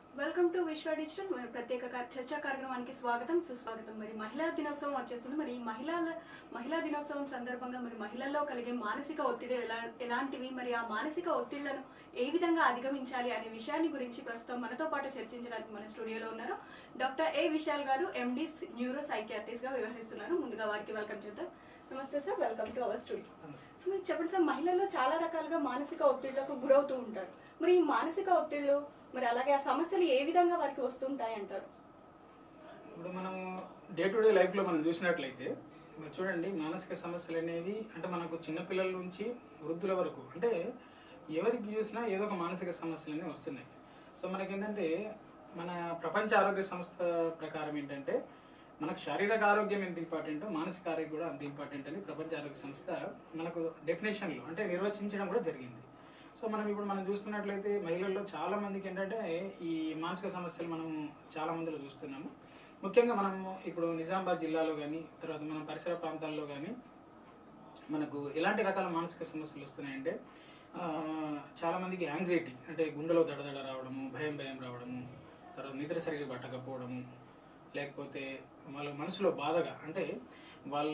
Welcome to విశ్వ digital మరి ప్రత్యేక కా- చర్చా కార్యక్రమానికి స్వాగతం సుస్వాగతం మరి మహిళా దినోత్సవం వచ్చేస్తుంది మరి ఈ మహిళల మహిళా దినోత్సవం సందర్భంగా మరి మహిళల్లో కలిగే మానసిక ఒత్తిడి ఎలా ఎలాంటివి మరి ఆ మానసిక ఒత్తిళ్లను ఏ విధంగా అధిగమించాలి అనే విషయాన్ని గురించి ప్రస్తుతం మనతో పాటు చర్చించడానికి మన స్టూడియోలో ఉన్నారు డాక్టర్ ఏ విశాల్ గారు ఎండి న్యూరో సైకియాట్రిస్ట్ గా వ్యవహరిస్తున్నారు ముందుగా వారికి వెల్కమ్ చేద్దాం నమస్తే sir welcome to our studio so మీరు చెప్పండి సార్ మహిళల్లో చాలా రకాలుగా మానసిక ఒత్తిళ్లకు గురవుతూ ఉంటారు మరి ఈ మానసిక ఒత్తిళ్లు మరి అలాగే ఆ సమస్యలు ఏ విధంగా వారికి వస్తుంటాయి అంటారు ఇప్పుడు మనం డే టు డే లైఫ్లో మనం చూసినట్లయితే ఇప్పుడు చూడండి మానసిక సమస్యలు అనేవి అంటే మనకు చిన్నపిల్లల నుంచి వృద్ధుల వరకు అంటే ఎవరికి చూసినా ఏదో ఒక మానసిక సమస్యలు అనేవి వస్తున్నాయి సో మనకేంటంటే మన ప్రపంచ ఆరోగ్య సంస్థ ప్రకారం ఏంటంటే మనకు శారీరక ఆరోగ్యం ఎంత ఇంపార్టెంట్ మానసిక ఆరోగ్యం కూడా అంత ఇంపార్టెంట్ అని ప్రపంచ ఆరోగ్య సంస్థ మనకు డెఫినేషన్లు అంటే నిర్వచించడం కూడా జరిగింది సో మనం ఇప్పుడు మనం చూస్తున్నట్లయితే మహిళల్లో చాలా మందికి ఏంటంటే ఈ మానసిక సమస్యలు మనం చాలా మందిలో చూస్తున్నాము ముఖ్యంగా మనం ఇప్పుడు నిజామాబాద్ జిల్లాలో కానీ తర్వాత మన పరిసర ప్రాంతాల్లో కానీ మనకు ఎలాంటి రకాల మానసిక సమస్యలు వస్తున్నాయంటే ఆ, చాలా మందికి యాంగ్జైటీ అంటే గుండెలో దడదడ రావడము భయం భయం రావడము తర్వాత నిద్ర సరిగ్గా పట్టకపోవడము లేకపోతే వాళ్ళ మనసులో బాధగా అంటే వాళ్ళ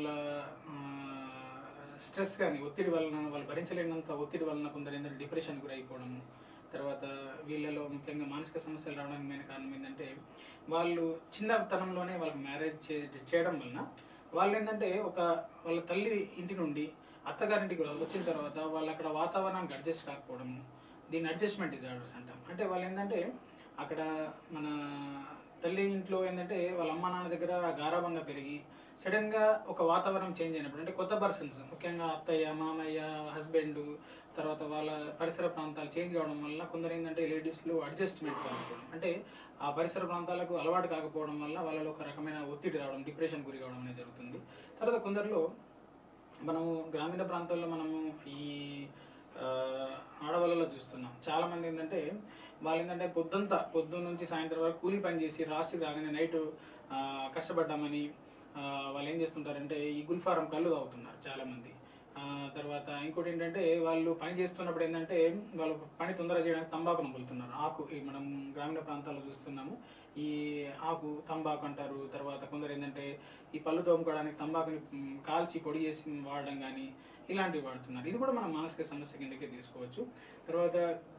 స్ట్రెస్ కానీ ఒత్తిడి వలన వాళ్ళు భరించలేనంత ఒత్తిడి వలన కొందరు ఏంటంటే డిప్రెషన్ గురైపోవడము తర్వాత వీళ్ళలో ముఖ్యంగా మానసిక సమస్యలు రావడానికి మెయిన్ కారణం ఏంటంటే వాళ్ళు చిన్నతనంలోనే వాళ్ళకి మ్యారేజ్ చేయడం వలన వాళ్ళు ఏంటంటే ఒక వాళ్ళ తల్లి ఇంటి నుండి అత్తగారింటికి వచ్చిన తర్వాత వాళ్ళు అక్కడ వాతావరణానికి అడ్జస్ట్ కాకపోవడము దీన్ని అడ్జస్ట్మెంట్ డిజార్డర్స్ అంటాం అంటే వాళ్ళు ఏంటంటే అక్కడ మన తల్లి ఇంట్లో ఏంటంటే వాళ్ళ అమ్మ నాన్న దగ్గర గారాభంగా పెరిగి సడన్ గా ఒక వాతావరణం చేంజ్ అయినప్పుడు అంటే కొత్త పర్సన్స్ ముఖ్యంగా అత్తయ్య మామయ్య హస్బెండ్ తర్వాత వాళ్ళ పరిసర ప్రాంతాలు చేంజ్ కావడం వల్ల కొందరు ఏంటంటే లేడీస్ లో అడ్జస్ట్మెంట్ కాకపోవడం అంటే ఆ పరిసర ప్రాంతాలకు అలవాటు కాకపోవడం వల్ల వాళ్ళలో ఒక రకమైన ఒత్తిడి రావడం డిప్రెషన్ గురి కావడం అనేది జరుగుతుంది తర్వాత కొందరిలో మనము గ్రామీణ ప్రాంతాల్లో మనము ఈ ఆ, ఆడవాళ్ళలో చూస్తున్నాం చాలా మంది ఏంటంటే వాళ్ళు ఏంటంటే పొద్దుంతా పొద్దున్న నుంచి సాయంత్రం వరకు కూలీ పని చేసి రాష్ట్ర రాగానే నైట్ కష్టపడ్డామని ఆ, వాళ్ళు ఏం చేస్తుంటారంటే ఈ గుల్ఫారం కళ్ళు తాగుతున్నారు చాలా మంది ఆ, తర్వాత ఇంకోటి ఏంటంటే వాళ్ళు పని చేస్తున్నప్పుడు ఏంటంటే వాళ్ళు పని తొందర చేయడానికి తంబాకును నములుతున్నారు ఆకు ఈ మనం గ్రామీణ ప్రాంతాల్లో చూస్తున్నాము ఈ ఆకు తంబాకు అంటారు తర్వాత కొందరు ఏంటంటే ఈ పళ్ళు తోముకోవడానికి తంబాకుని మ్, కాల్చి పొడి చేసి వాడడం కానీ ఇలాంటివి వాడుతున్నారు ఇది కూడా మనం మానసిక సమస్య కిందకే తీసుకోవచ్చు తర్వాత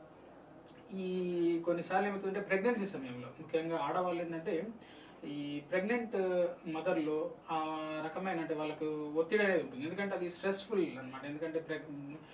ఈ కొన్నిసార్లు ఏమవుతుందంటే ప్రెగ్నెన్సీ సమయంలో ముఖ్యంగా ఆడవాళ్ళు ఏంటంటే ఈ ప్రెగ్నెంట్ మదర్లో ఆ రకమైన అంటే వాళ్ళకు ఒత్తిడి అనేది ఉంటుంది ఎందుకంటే అది స్ట్రెస్ఫుల్ అన్నమాట ఎందుకంటే ప్రెగ్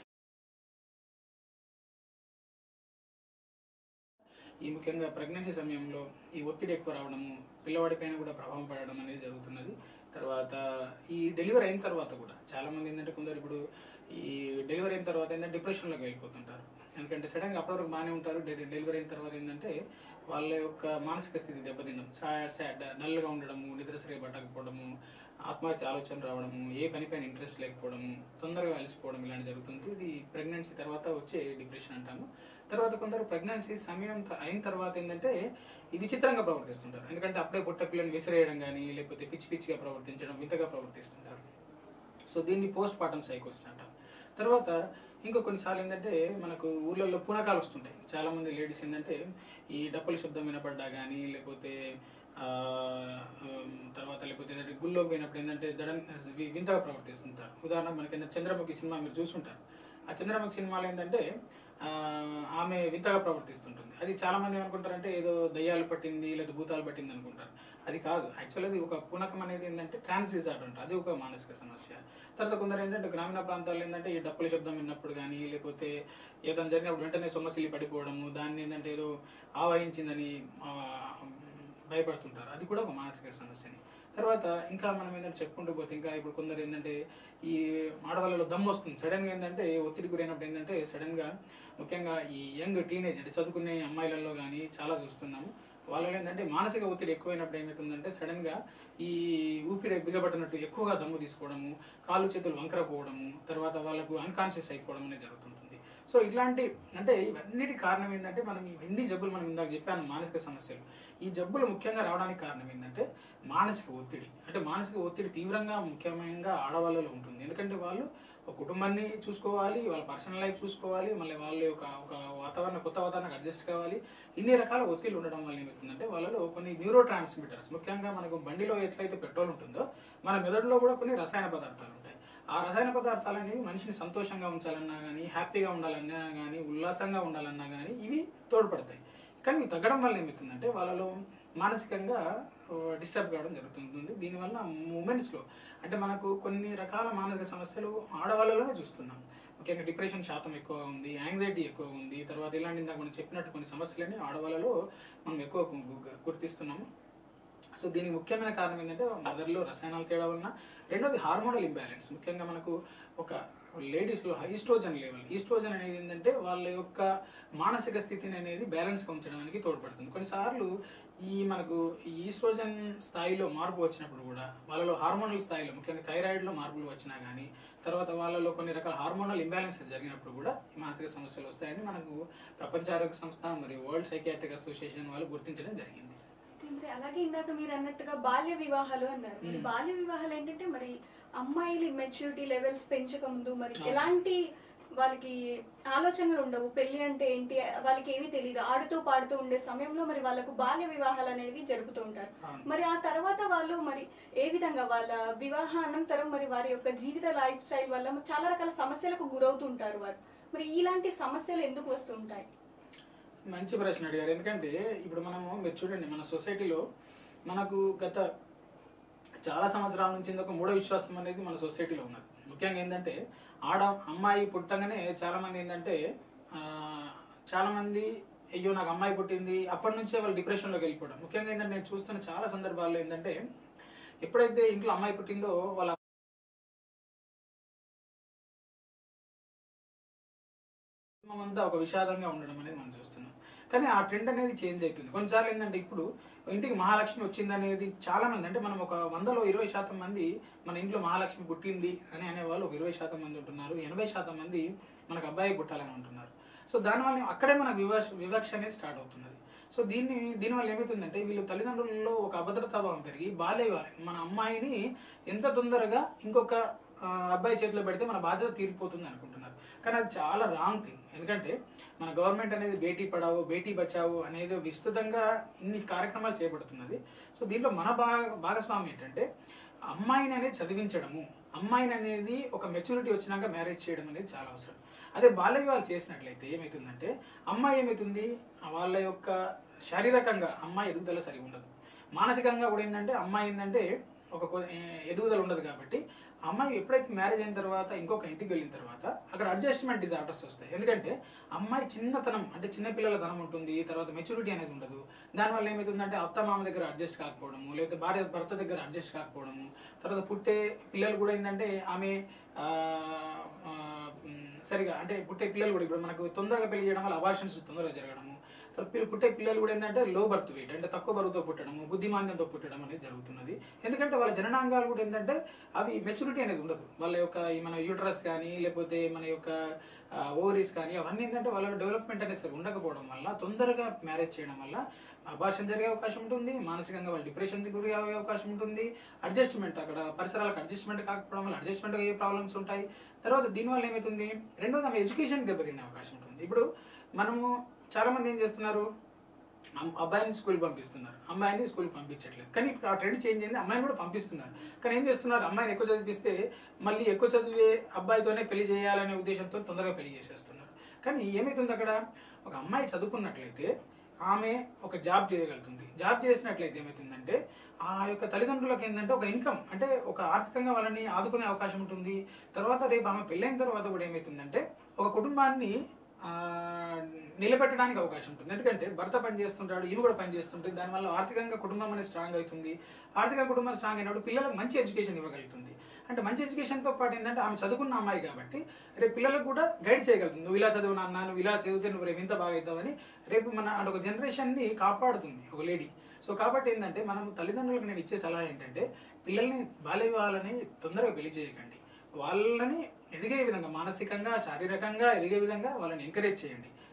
ఈ ముఖ్యంగా ప్రెగ్నెన్సీ సమయంలో ఈ ఒత్తిడి ఎక్కువ రావడము పిల్లవాడి పైన కూడా ప్రభావం పడడం అనేది జరుగుతున్నది తర్వాత ఈ డెలివరీ అయిన తర్వాత కూడా చాలా మంది ఏంటంటే కొందరు ఇప్పుడు ఈ డెలివరీ అయిన తర్వాత ఏంటంటే డిప్రెషన్లోకి వెళ్ళిపోతుంటారు ఎందుకంటే సడన్గా అప్పటి వరకు బాగానే ఉంటారు డె- డెలివరీ అయిన తర్వాత ఏంటంటే వాళ్ళ యొక్క మానసిక స్థితి దెబ్బతినడం సాడ్ సాడ్ డల్గా ఉండడము నిద్ర సరిగా పట్టకపోవడము ఆత్మహత్య ఆలోచన రావడము ఏ పనిపైన ఇంట్రెస్ట్ లేకపోవడము తొందరగా అలసిపోవడం ఇలాంటి జరుగుతుంది ఇది ప్రెగ్నెన్సీ తర్వాత వచ్చే డిప్రెషన్ అంటాము తర్వాత కొందరు ప్రెగ్నెన్సీ సమయం త- అయిన తర్వాత ఏంటంటే ఈ విచిత్రంగా ప్రవర్తిస్తుంటారు ఎందుకంటే అప్పుడే పుట్ట పిల్లని విసిరేయడం కానీ లేకపోతే పిచ్చి పిచ్చిగా ప్రవర్తించడం వింతగా ప్రవర్తిస్తుంటారు సో దీన్ని పోస్ట్ పార్టం సైకోసిస్ అంటాం తర్వాత ఇంకో కొన్నిసార్లు ఏంటంటే మనకు ఊళ్ళల్లో పూనకాలు వస్తుంటాయి చాలా మంది లేడీస్ ఏంటంటే ఈ డప్పుల శబ్దం వినపడ్డా కానీ లేకపోతే ఆ, ఉమ్, తర్వాత లేకపోతే ఏంటంటే గుళ్ళోకి పోయినప్పుడు ఏంటంటే దడన్ వి- వింతగా ప్రవర్తిస్తుంటారు ఉదాహరణకు మనకి ఏంటంటే చంద్రముఖి సినిమా మీరు చూసుంటారు ఆ చంద్రముఖి సినిమాలో ఏంటంటే ఆ, ఆమె వింతగా ప్రవర్తిస్తుంటుంది అది చాలా మంది ఏమనుకుంటారంటే ఏదో దయ్యాలు పట్టింది లేదా భూతాలు పట్టింది అనుకుంటారు అది కాదు యాక్చువల్ అది ఒక పూనకం అనేది ఏంటంటే ట్రాన్స్ డిజార్డర్ అంట అది ఒక మానసిక సమస్య తర్వాత కొందరు ఏంటంటే గ్రామీణ ప్రాంతాల్లో ఏంటంటే ఈ డప్పుల శబ్దం విన్నప్పుడు కానీ లేకపోతే ఏదైనా జరిగినప్పుడు వెంటనే సొమ్మసిల్లి పడిపోవడము దాన్ని ఏంటంటే ఏదో ఆవహించిందని ఆ, భయపడుతుంటారు అది కూడా ఒక మానసిక సమస్యని తర్వాత ఇంకా మనం ఏంటంటే చెప్పుకుంటూ పోతే ఇంకా ఇప్పుడు కొందరు ఏంటంటే ఈ ఆడవాళ్ళలో దమ్ము వస్తుంది సడన్ గా ఏంటంటే ఒత్తిడి గురైనప్పుడు ఏంటంటే సడన్ గా ముఖ్యంగా ఈ యంగ్ టీనేజ్ అంటే చదువుకునే అమ్మాయిలలో కానీ చాలా చూస్తున్నాము వాళ్ళలో ఏంటంటే మానసిక ఒత్తిడి ఎక్కువైనప్పుడు ఏమవుతుందంటే సడన్ గా ఈ ఊపిరి బిగబట్టినట్టు ఎక్కువగా దమ్ము తీసుకోవడము కాళ్ళు చేతులు వంకర పోవడము తర్వాత వాళ్ళకు అన్కాన్షియస్ అయిపోవడం అనేది జరుగుతుంటుంది సో ఇట్లాంటి అంటే ఇవన్నిటి కారణం ఏంటంటే మనం ఇవన్నీ జబ్బులు మనం ఇందాక చెప్పాను మానసిక సమస్యలు ఈ జబ్బులు ముఖ్యంగా రావడానికి కారణం ఏంటంటే మానసిక ఒత్తిడి అంటే మానసిక ఒత్తిడి తీవ్రంగా ముఖ్యంగా ఆడవాళ్ళలో ఉంటుంది ఎందుకంటే వాళ్ళు ఒక కుటుంబాన్ని చూసుకోవాలి వాళ్ళ పర్సనల్ లైఫ్ చూసుకోవాలి మళ్ళీ వాళ్ళ యొక్క ఒక వాతావరణ కొత్త వాతావరణానికి అడ్జస్ట్ కావాలి ఇన్ని రకాల ఒత్తిళ్ళు ఉండడం వల్ల ఏమవుతుందంటే వాళ్ళలో కొన్ని న్యూరో ట్రాన్స్మిటర్స్ ముఖ్యంగా మనకు బండిలో ఎట్లయితే పెట్రోల్ ఉంటుందో మన మెదడులో కూడా కొన్ని రసాయన పదార్థాలు ఉంటాయి ఆ రసాయన పదార్థాలు అనేవి మనిషిని సంతోషంగా ఉంచాలన్నా కానీ హ్యాపీగా ఉండాలన్నా కానీ ఉల్లాసంగా ఉండాలన్నా కానీ ఇవి తోడ్పడతాయి కానీ ఇవి తగ్గడం వల్ల ఏమవుతుందంటే వాళ్ళలో మానసికంగా డిస్టర్బ్ కావడం జరుగుతుంది దీనివల్ల ఉమెన్స్లో అంటే మనకు కొన్ని రకాల మానసిక సమస్యలు ఆడవాళ్ళలోనే చూస్తున్నాం ముఖ్యంగా డిప్రెషన్ శాతం ఎక్కువ ఉంది యాంగ్జైటీ ఎక్కువ ఉంది తర్వాత ఇలాంటి ఇందాక మనం చెప్పినట్టు కొన్ని సమస్యలని ఆడవాళ్ళలో మనం ఎక్కువ గు- గు- గుర్తిస్తున్నాము సో దీనికి ముఖ్యమైన కారణం ఏంటంటే మదర్లో రసాయనాలు తేడా వలన రెండోది హార్మోనల్ ఇంబ్యాలెన్స్ ముఖ్యంగా మనకు ఒక లేడీస్లో ఈస్ట్రోజన్ లెవెల్ ఈస్ట్రోజన్ అనేది ఏంటంటే వాళ్ళ యొక్క మానసిక స్థితిని అనేది బ్యాలెన్స్గా ఉంచడానికి తోడ్పడుతుంది కొన్నిసార్లు ఈ మనకు ఈ ఈస్ట్రోజన్ స్థాయిలో మార్పు వచ్చినప్పుడు కూడా వాళ్ళలో హార్మోనల్ స్థాయిలో ముఖ్యంగా థైరాయిడ్లో మార్పులు వచ్చినా కానీ తర్వాత వాళ్ళలో కొన్ని రకాల హార్మోనల్ ఇంబ్యాలెన్సెస్ జరిగినప్పుడు కూడా ఈ మానసిక సమస్యలు వస్తాయని మనకు ప్రపంచ ఆరోగ్య సంస్థ మరియు వరల్డ్ సైకియాట్రిక్ అసోసియేషన్ వాళ్ళు గుర్తించడం జరిగింది అయితే మరి అలాగే ఇందాక మీరు అన్నట్టుగా బాల్య వివాహాలు అన్నారు మరి మ్మ్. బాల్య వివాహాలు ఏంటంటే మరి అమ్మాయిలు మెచ్యూరిటీ లెవెల్స్ పెంచక ముందు మరి అవును. ఎలాంటి వాళ్ళకి ఆలోచనలు ఉండవు పెళ్లి అంటే ఏంటి వాళ్ళకి ఏమీ తెలియదు ఆడుతూ పాడుతూ ఉండే సమయంలో మరి వాళ్ళకు బాల్య వివాహాలు అనేవి జరుపుతూ ఉంటారు అవును. మరి ఆ తర్వాత వాళ్ళు మరి ఏ విధంగా వాళ్ళ వివాహ అనంతరం మరి వారి యొక్క జీవిత లైఫ్ స్టైల్ వల్ల చాలా రకాల సమస్యలకు గురవుతుంటారు వారు మరి ఇలాంటి సమస్యలు ఎందుకు వస్తుంటాయి మంచి ప్రశ్న అడిగారు ఎందుకంటే ఇప్పుడు మనము మీరు చూడండి మన సొసైటీలో మనకు గత చాలా సంవత్సరాల నుంచి ఒక మూఢ విశ్వాసం అనేది మన సొసైటీలో ఉన్నది ముఖ్యంగా ఏంటంటే ఆడ అమ్మాయి పుట్టంగానే చాలా మంది ఏంటంటే ఆ, చాలా మంది అయ్యో నాకు అమ్మాయి పుట్టింది అప్పటి నుంచే వాళ్ళు డిప్రెషన్లోకి వెళ్ళిపోవడం ముఖ్యంగా ఏంటంటే నేను చూస్తున్న చాలా సందర్భాల్లో ఏంటంటే ఎప్పుడైతే ఇంట్లో అమ్మాయి పుట్టిందో వాళ్ళ కుటుంబం అంతా ఒక విషాదంగా ఉండడం అనేది మనం చూస్తున్నాం కానీ ఆ ట్రెండ్ అనేది చేంజ్ అవుతుంది కొన్నిసార్లు ఏంటంటే ఇప్పుడు ఇంటికి మహాలక్ష్మి వచ్చింది అనేది చాలా మంది అంటే మనం ఒక వందలో ఇరవై శాతం మంది మన ఇంట్లో మహాలక్ష్మి పుట్టింది అని అనేవాళ్ళు ఒక ఇరవై శాతం మంది ఉంటున్నారు ఎనభై శాతం మంది మనకు అబ్బాయి పుట్టాలని ఉంటున్నారు సో దానివల్ల అక్కడే మనకు వివక్ష వివక్ష అనేది స్టార్ట్ అవుతున్నది సో దీన్ని దీనివల్ల ఏమవుతుందంటే వీళ్ళు తల్లిదండ్రులలో ఒక అభద్రతాభావం పెరిగి బాల్య వివాహం మన అమ్మాయిని ఎంత తొందరగా ఇంకొక ఆ, అబ్బాయి చేతిలో పెడితే మన బాధ్యత తీరిపోతుంది అనుకుంటున్నారు కానీ అది చాలా రాంగ్ థింగ్ ఎందుకంటే మన గవర్నమెంట్ అనేది బేటీ పడావో బేటీ బచావో అనేది విస్తృతంగా ఇన్ని కార్యక్రమాలు చేపడుతున్నది సో దీంట్లో మన భాగ భాగస్వామి ఏంటంటే అమ్మాయిని అనేది చదివించడము అమ్మాయిని అనేది ఒక మెచ్యూరిటీ వచ్చినాక మ్యారేజ్ చేయడం అనేది చాలా అవసరం అదే బాల్య వివాహాలు చేసినట్లయితే ఏమవుతుందంటే అమ్మాయి ఏమవుతుంది వాళ్ళ యొక్క శారీరకంగా అమ్మాయి ఎదుగుదల సరిగా ఉండదు మానసికంగా కూడా ఏంటంటే అమ్మాయి ఏంటంటే ఒక కొ- ఏ- ఎదుగుదల ఉండదు కాబట్టి ఆ అమ్మాయి ఎప్పుడైతే మ్యారేజ్ అయిన తర్వాత ఇంకొక ఇంటికి వెళ్ళిన తర్వాత అక్కడ అడ్జస్ట్మెంట్ డిజార్డర్స్ వస్తాయి ఎందుకంటే అమ్మాయి చిన్నతనం అంటే చిన్న పిల్లల ధనం ఉంటుంది తర్వాత మెచ్యూరిటీ అనేది ఉండదు దానివల్ల ఏమవుతుందంటే అత్త మామ దగ్గర అడ్జస్ట్ కాకపోవడము లేకపోతే భార్య భర్త దగ్గర అడ్జస్ట్ కాకపోవడము తర్వాత పుట్టే పిల్లలు కూడా ఏంటంటే ఆమె ఆ, ఆ, ఉమ్, సరిగా అంటే పుట్టే పిల్లలు కూడా ఇప్పుడు మనకు తొందరగా పెళ్లి చేయడం వల్ల అబార్షన్స్ తొందరగా జరగడము తర్వాత పిల్ల- పుట్టే పిల్లలు కూడా ఏంటంటే లో బర్త్ వెయిట్ అంటే తక్కువ బరువుతో పుట్టడము బుద్ధిమాన్యంతో పుట్టడం అనేది జరుగుతున్నది ఎందుకంటే వాళ్ళ జననాంగాలు కూడా ఏంటంటే అవి మెచ్యూరిటీ అనేది ఉండదు వాళ్ళ యొక్క ఈ మన యూటరస్ కానీ లేకపోతే మన యొక్క ఓవరీస్ కానీ అవన్నీ ఏంటంటే వాళ్ళ డెవలప్మెంట్ అనేది సరి ఉండకపోవడం వల్ల తొందరగా మ్యారేజ్ చేయడం వల్ల అభాషణ జరిగే అవకాశం ఉంటుంది మానసికంగా వాళ్ళు డిప్రెషన్ గురి అయ్యే అవకాశం ఉంటుంది అడ్జస్ట్మెంట్ అక్కడ పరిసరాలకు అడ్జస్ట్మెంట్ కాకపోవడం వల్ల అడ్జస్ట్మెంట్ అయ్యే ప్రాబ్లమ్స్ ఉంటాయి తర్వాత దీనివల్ల ఏమవుతుంది రెండోది ఆమె ఎడ్యుకేషన్ దెబ్బతినే అవకాశం ఉంటుంది ఇప్పుడు మనము చాలా మంది ఏం చేస్తున్నారు అమ్- అబ్బాయిని స్కూల్ పంపిస్తున్నారు అమ్మాయిని స్కూల్ పంపించట్లేదు కానీ ఇప్పుడు ఆ ట్రెండ్ చేంజ్ అయింది అమ్మాయిని కూడా పంపిస్తున్నారు కానీ ఏం చేస్తున్నారు అమ్మాయిని ఎక్కువ చదివిస్తే మళ్ళీ ఎక్కువ చదివే అబ్బాయితోనే పెళ్లి చేయాలనే ఉద్దేశంతో తొందరగా పెళ్లి చేసేస్తున్నారు కానీ ఏమైతుంది అక్కడ ఒక అమ్మాయి చదువుకున్నట్లయితే ఆమె ఒక జాబ్ చేయగలుగుతుంది జాబ్ చేసినట్లయితే ఏమవుతుందంటే ఆ యొక్క తల్లిదండ్రులకు ఏంటంటే ఒక ఇన్కమ్ అంటే ఒక ఆర్థికంగా వాళ్ళని ఆదుకునే అవకాశం ఉంటుంది తర్వాత రేపు ఆమె పెళ్ళైన తర్వాత కూడా ఏమవుతుందంటే ఒక కుటుంబాన్ని ఆ, నిలబెట్టడానికి అవకాశం ఉంటుంది ఎందుకంటే భర్త పని చేస్తుంటాడు ఈమె కూడా పని చేస్తుంటుంది దానివల్ల ఆర్థికంగా కుటుంబం అనేది స్ట్రాంగ్ అవుతుంది ఆర్థిక కుటుంబం స్ట్రాంగ్ అయినప్పుడు పిల్లలకు మంచి ఎడ్యుకేషన్ ఇవ్వగలుగుతుంది అంటే మంచి ఎడ్యుకేషన్తో పాటు ఏంటంటే ఆమె చదువుకున్న అమ్మాయి కాబట్టి రేపు పిల్లలకు కూడా గైడ్ చేయగలుగుతుంది నువ్వు ఇలా చదువు నాన్న నువ్వు ఇలా చదివితే నువ్వు రేపు ఇంత బాగా అవుతావని రేపు మన అంటే ఒక జనరేషన్ని కాపాడుతుంది ఒక లేడీ సో కాబట్టి ఏంటంటే మనం తల్లిదండ్రులకు నేను ఇచ్చే సలహా ఏంటంటే పిల్లల్ని బాల్య వివాహాలని తొందరగా పెళ్లి చేయకండి వాళ్ళని ఎదిగే విధంగా మానసికంగా శారీరకంగా ఎదిగే విధంగా వాళ్ళని ఎంకరేజ్ చేయండి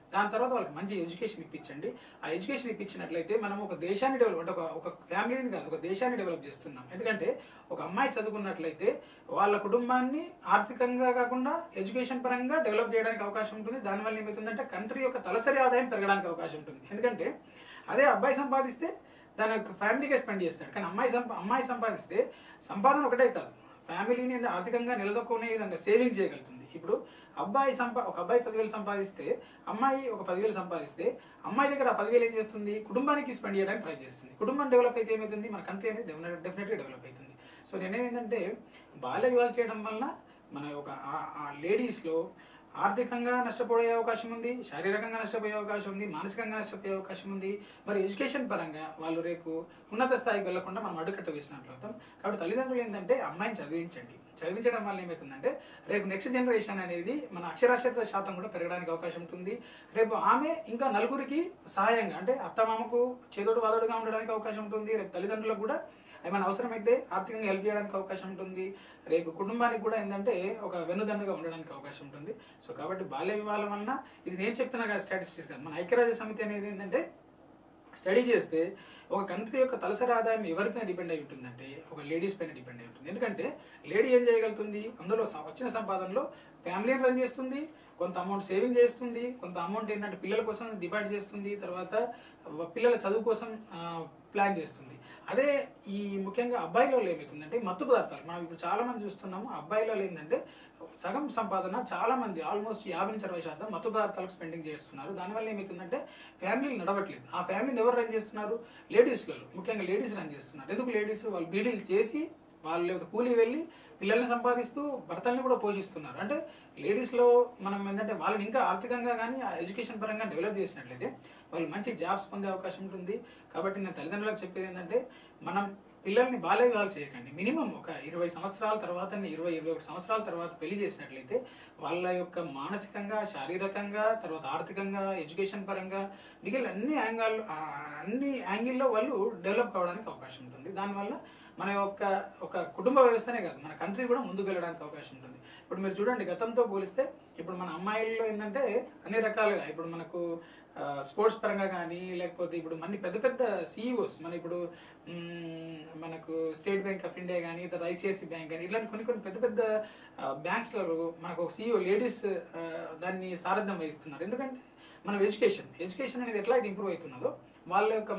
దాని తర్వాత వాళ్ళకి మంచి ఎడ్యుకేషన్ ఇప్పించండి ఆ ఎడ్యుకేషన్ ఇప్పించినట్లయితే మనం ఒక దేశాన్ని డెవలప్ అంటే ఒక ఒక ఫ్యామిలీని కాదు ఒక దేశాన్ని డెవలప్ చేస్తున్నాం ఎందుకంటే ఒక అమ్మాయి చదువుకున్నట్లయితే వాళ్ళ కుటుంబాన్ని ఆర్థికంగా కాకుండా ఎడ్యుకేషన్ పరంగా డెవలప్ చేయడానికి అవకాశం ఉంటుంది దానివల్ల ఏమవుతుందంటే కంట్రీ యొక్క తలసరి ఆదాయం పెరగడానికి అవకాశం ఉంటుంది ఎందుకంటే అదే అబ్బాయి సంపాదిస్తే తన ఫ్యామిలీకే స్పెండ్ చేస్తాడు కానీ అమ్మాయి సంపా అమ్మాయి సంపాదిస్తే సంపాదన ఒకటే కాదు ఫ్యామిలీని ఆర్థికంగా నిలదొక్కునే విధంగా సేవింగ్ చేయగలుగుతుంది ఇప్పుడు అబ్బాయి సంపా ఒక అబ్బాయి పదివేలు సంపాదిస్తే అమ్మాయి ఒక పదివేలు సంపాదిస్తే అమ్మాయి దగ్గర ఆ పదివేలు ఏం చేస్తుంది కుటుంబానికి స్పెండ్ చేయడానికి ట్రై చేస్తుంది కుటుంబం డెవలప్ అయితే ఏమవుతుంది మన కంట్రీ అనేది డెఫినెట్గా డెవలప్ అవుతుంది సో నేనేంటంటే బాల్య వివాహాలు చేయడం వలన మన ఒక లేడీస్లో ఆర్థికంగా నష్టపోయే అవకాశం ఉంది శారీరకంగా నష్టపోయే అవకాశం ఉంది మానసికంగా నష్టపోయే అవకాశం ఉంది మరి ఎడ్యుకేషన్ పరంగా వాళ్ళు రేపు ఉన్నత స్థాయికి వెళ్లకుండా మనం అడ్డుకట్ట వేసినట్లు అవుతాం కాబట్టి తల్లిదండ్రులు ఏంటంటే అమ్మాయిని చదివించండి చదివించడం వల్ల ఏమవుతుందంటే రేపు నెక్స్ట్ జనరేషన్ అనేది మన అక్షరాస్యత శాతం కూడా పెరగడానికి అవకాశం ఉంటుంది రేపు ఆమె ఇంకా నలుగురికి సహాయంగా అంటే అత్తమామకు చేదోడు వాదోడుగా ఉండడానికి అవకాశం ఉంటుంది రేపు తల్లిదండ్రులకు కూడా ఏమైనా అవసరమైతే ఆర్థికంగా హెల్ప్ చేయడానికి అవకాశం ఉంటుంది రేపు కుటుంబానికి కూడా ఏంటంటే ఒక వెన్నుదన్నుగా ఉండడానికి అవకాశం ఉంటుంది సో కాబట్టి బాల్య వివాహాల వలన ఇది నేను చెప్తున్నా కదా స్టాటిస్టిక్స్ కాదు మన ఐక్యరాజ్య సమితి అనేది ఏంటంటే స్టడీ చేస్తే ఒక కంట్రీ యొక్క తలసరి ఆదాయం ఎవరిపైన డిపెండ్ అయి ఉంటుందంటే ఒక లేడీస్ పైన డిపెండ్ అయి ఉంటుంది ఎందుకంటే లేడీ ఏం చేయగలుగుతుంది అందులో స- వచ్చిన సంపాదనలో ఫ్యామిలీని రన్ చేస్తుంది కొంత అమౌంట్ సేవింగ్ చేస్తుంది కొంత అమౌంట్ ఏంటంటే పిల్లల కోసం డివైడ్ చేస్తుంది తర్వాత పిల్లల చదువు కోసం ప్లాన్ చేస్తుంది అదే ఈ ముఖ్యంగా అబ్బాయిలో ఏమవుతుందంటే మత్తు పదార్థాలు మనం ఇప్పుడు చాలా మంది చూస్తున్నాము అబ్బాయిలో ఏంటంటే సగం సంపాదన చాలా మంది ఆల్మోస్ట్ యాభై నుంచి అరవై శాతం మత్తు పదార్థాలకు స్పెండింగ్ చేస్తున్నారు దానివల్ల ఏమవుతుందంటే ఫ్యామిలీలు నడవట్లేదు ఆ ఫ్యామిలీని ఎవరు రన్ చేస్తున్నారు లేడీస్లలో ముఖ్యంగా లేడీస్ రన్ చేస్తున్నారు ఎందుకు లేడీస్ వాళ్ళు బీడీలు చేసి వాళ్ళు లేదా కూలీ వెళ్ళి పిల్లల్ని సంపాదిస్తూ భర్తల్ని కూడా పోషిస్తున్నారు అంటే లేడీస్లో మనం ఏంటంటే వాళ్ళని ఇంకా ఆర్థికంగా కానీ ఆ ఎడ్యుకేషన్ పరంగా డెవలప్ చేసినట్లయితే వాళ్ళు మంచి జాబ్స్ పొందే అవకాశం ఉంటుంది కాబట్టి నేను తల్లిదండ్రులకు చెప్పేది ఏంటంటే మనం పిల్లల్ని బాల్య వివాహాలు చేయకండి మినిమం ఒక ఇరవై సంవత్సరాల తర్వాత ఇరవై ఇరవై ఒకటి సంవత్సరాల తర్వాత పెళ్లి చేసినట్లయితే వాళ్ళ యొక్క మానసికంగా శారీరకంగా తర్వాత ఆర్థికంగా ఎడ్యుకేషన్ పరంగా మిగిలిన అన్ని యాంగిల్ అన్ని యాంగిల్లో వాళ్ళు డెవలప్ కావడానికి అవకాశం ఉంటుంది దానివల్ల మన యొక్క ఒక కుటుంబ వ్యవస్థనే కాదు మన కంట్రీ కూడా ముందుకు వెళ్ళడానికి అవకాశం ఉంటుంది ఇప్పుడు మీరు చూడండి గతంతో పోలిస్తే ఇప్పుడు మన అమ్మాయిల్లో ఏంటంటే అన్ని రకాలుగా ఇప్పుడు మనకు స్పోర్ట్స్ పరంగా కానీ లేకపోతే ఇప్పుడు మన పెద్ద పెద్ద సీఈఓస్ మన ఇప్పుడు మ్మ్, మనకు స్టేట్ బ్యాంక్ ఆఫ్ ఇండియా కానీ తర్వాత ఐసిఐసి బ్యాంక్ కానీ ఇట్లాంటి కొన్ని కొన్ని పెద్ద పెద్ద బ్యాంక్స్లో మనకు ఒక సీఈఓ లేడీస్ దాన్ని సారథ్యం వహిస్తున్నారు ఎందుకంటే మనం ఎడ్యుకేషన్ ఎడ్యుకేషన్ అనేది ఎట్లా అయితే ఇంప్రూవ్ అవుతున్నదో వాళ్ళ యొక్క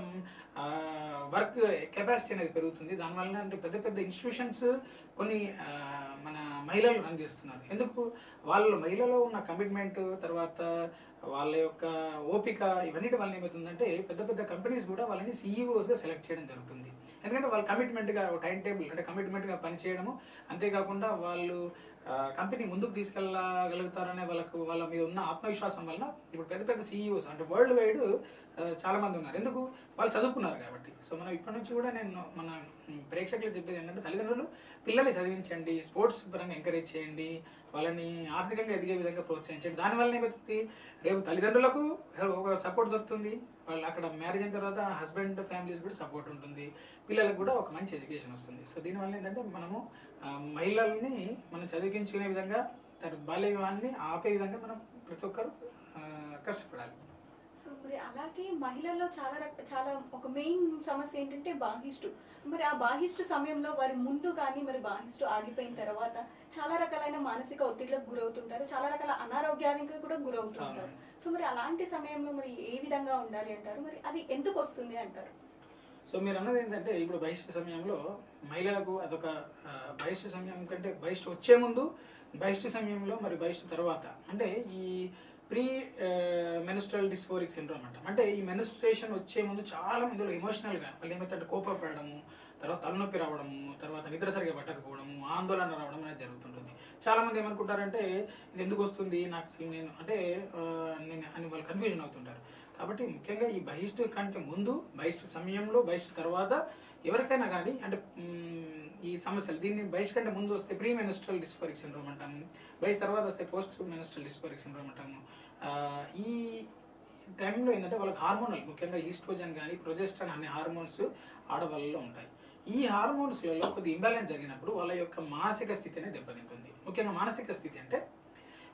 వర్క్ కెపాసిటీ అనేది పెరుగుతుంది దానివల్ల అంటే పెద్ద పెద్ద ఇన్స్టిట్యూషన్స్ కొన్ని ఆ, మన మహిళలు రన్ చేస్తున్నారు ఎందుకు వాళ్ళ మహిళలో ఉన్న కమిట్మెంట్ తర్వాత వాళ్ళ యొక్క ఓపిక ఇవన్నిటి వల్ల ఏమవుతుందంటే పెద్ద పెద్ద కంపెనీస్ కూడా వాళ్ళని సీఈఓస్గా సెలెక్ట్ చేయడం జరుగుతుంది ఎందుకంటే వాళ్ళు కమిట్మెంట్గా టైం టేబుల్ అంటే కమిట్మెంట్గా పనిచేయడము అంతేకాకుండా వాళ్ళు కంపెనీ ముందుకు తీసుకెళ్ళగలుగుతారనే వాళ్ళకు వాళ్ళ మీద ఉన్న ఆత్మవిశ్వాసం వల్ల ఇప్పుడు పెద్ద పెద్ద సీఈఓస్ అంటే వరల్డ్ వైడ్ చాలా మంది ఉన్నారు ఎందుకు వాళ్ళు చదువుకున్నారు కాబట్టి సో మనం ఇప్పటి నుంచి కూడా నేను మన మ్, ప్రేక్షకులకు చెప్పేది ఏంటంటే తల్లిదండ్రులు పిల్లల్ని చదివించండి స్పోర్ట్స్ పరంగా ఎంకరేజ్ చేయండి వాళ్ళని ఆర్థికంగా ఎదిగే విధంగా ప్రోత్సహించండి దానివల్ల ఏమవుతుంది రేపు తల్లిదండ్రులకు ఒక సపోర్ట్ దొరుకుతుంది వాళ్ళు అక్కడ మ్యారేజ్ అయిన తర్వాత హస్బెండ్ ఫ్యామిలీస్ కూడా సపోర్ట్ ఉంటుంది పిల్లలకు కూడా ఒక మంచి ఎడ్యుకేషన్ వస్తుంది సో దీనివల్ల ఏంటంటే మనము ఆ, మహిళల్ని మనం చదివించుకునే విధంగా తర్వాత బాల్య వివాహాన్ని ఆపే విధంగా మనం ప్రతి ఒక్కరు ఆ, కష్టపడాలి సో మరి అలాగే మహిళల్లో చాలా రక చాలా ఒక మెయిన్ సమస్య ఏంటంటే బాహిష్టు మరి ఆ బాహిష్టు సమయంలో వారి ముందు కానీ మరి బాహిష్టు ఆగిపోయిన తర్వాత చాలా రకాలైన మానసిక ఒత్తిడిలకు గురవుతుంటారు చాలా రకాల అనారోగ్యానికి కూడా గురవుతుంటారు అవును. సో మరి అలాంటి సమయంలో మరి ఏ విధంగా ఉండాలి అంటారు మరి అది ఎందుకు వస్తుంది అంటారు సో మీరు అన్నది ఏంటంటే ఇప్పుడు బహిష్ట సమయంలో మహిళలకు అదొక ఆ, బహిష్ట సమయం కంటే బహిష్ట వచ్చే ముందు బహిష్ట సమయంలో మరి బహిష్ట తర్వాత అంటే ఈ ప్రీ మెనిస్ట్రల్ డిస్ఫోరిక్ సిండ్రోమ్ అంటాం అంటే ఈ మెనిస్ట్రేషన్ వచ్చే ముందు చాలా మందిలో ఎమోషనల్గా వాళ్ళు ఏమైతే కోపపడము తర్వాత తలనొప్పి రావడము తర్వాత నిద్ర సరిగా పట్టకపోవడము ఆందోళన రావడం అనేది జరుగుతుంటుంది చాలా మంది ఏమనుకుంటారంటే ఇది ఎందుకు వస్తుంది నాకు అసలు నేను అంటే ఆ, నేను అని వాళ్ళు కన్ఫ్యూజన్ అవుతుంటారు కాబట్టి ముఖ్యంగా ఈ బహిష్ట కంటే ముందు బహిష్ట సమయంలో బహిష్ట తర్వాత ఎవరికైనా కానీ అంటే మ్, ఈ సమస్యలు దీన్ని బహిష్ట కంటే ముందు వస్తే ప్రీ మెనిస్ట్రల్ డిస్ఫోరిక్ సిండ్రోమ్ అంటాము బహిష్ట తర్వాత వస్తే పోస్ట్ మెనిస్ట్రల్ డిస్ఫోరిక్ సిండ్రోమ్ అంటాము ఆ, ఈ టైంలో ఏంటంటే వాళ్ళకి హార్మోనల్ ముఖ్యంగా ఈస్ట్రోజన్ కానీ ప్రొజెస్ట్రాన్ అనే హార్మోన్స్ ఆడవాళ్ళలో ఉంటాయి ఈ హార్మోన్స్లలో కొద్ది ఇంబ్యాలెన్స్ జరిగినప్పుడు వాళ్ళ యొక్క మానసిక స్థితి అనేది దెబ్బతింటుంది ముఖ్యంగా మానసిక స్థితి అంటే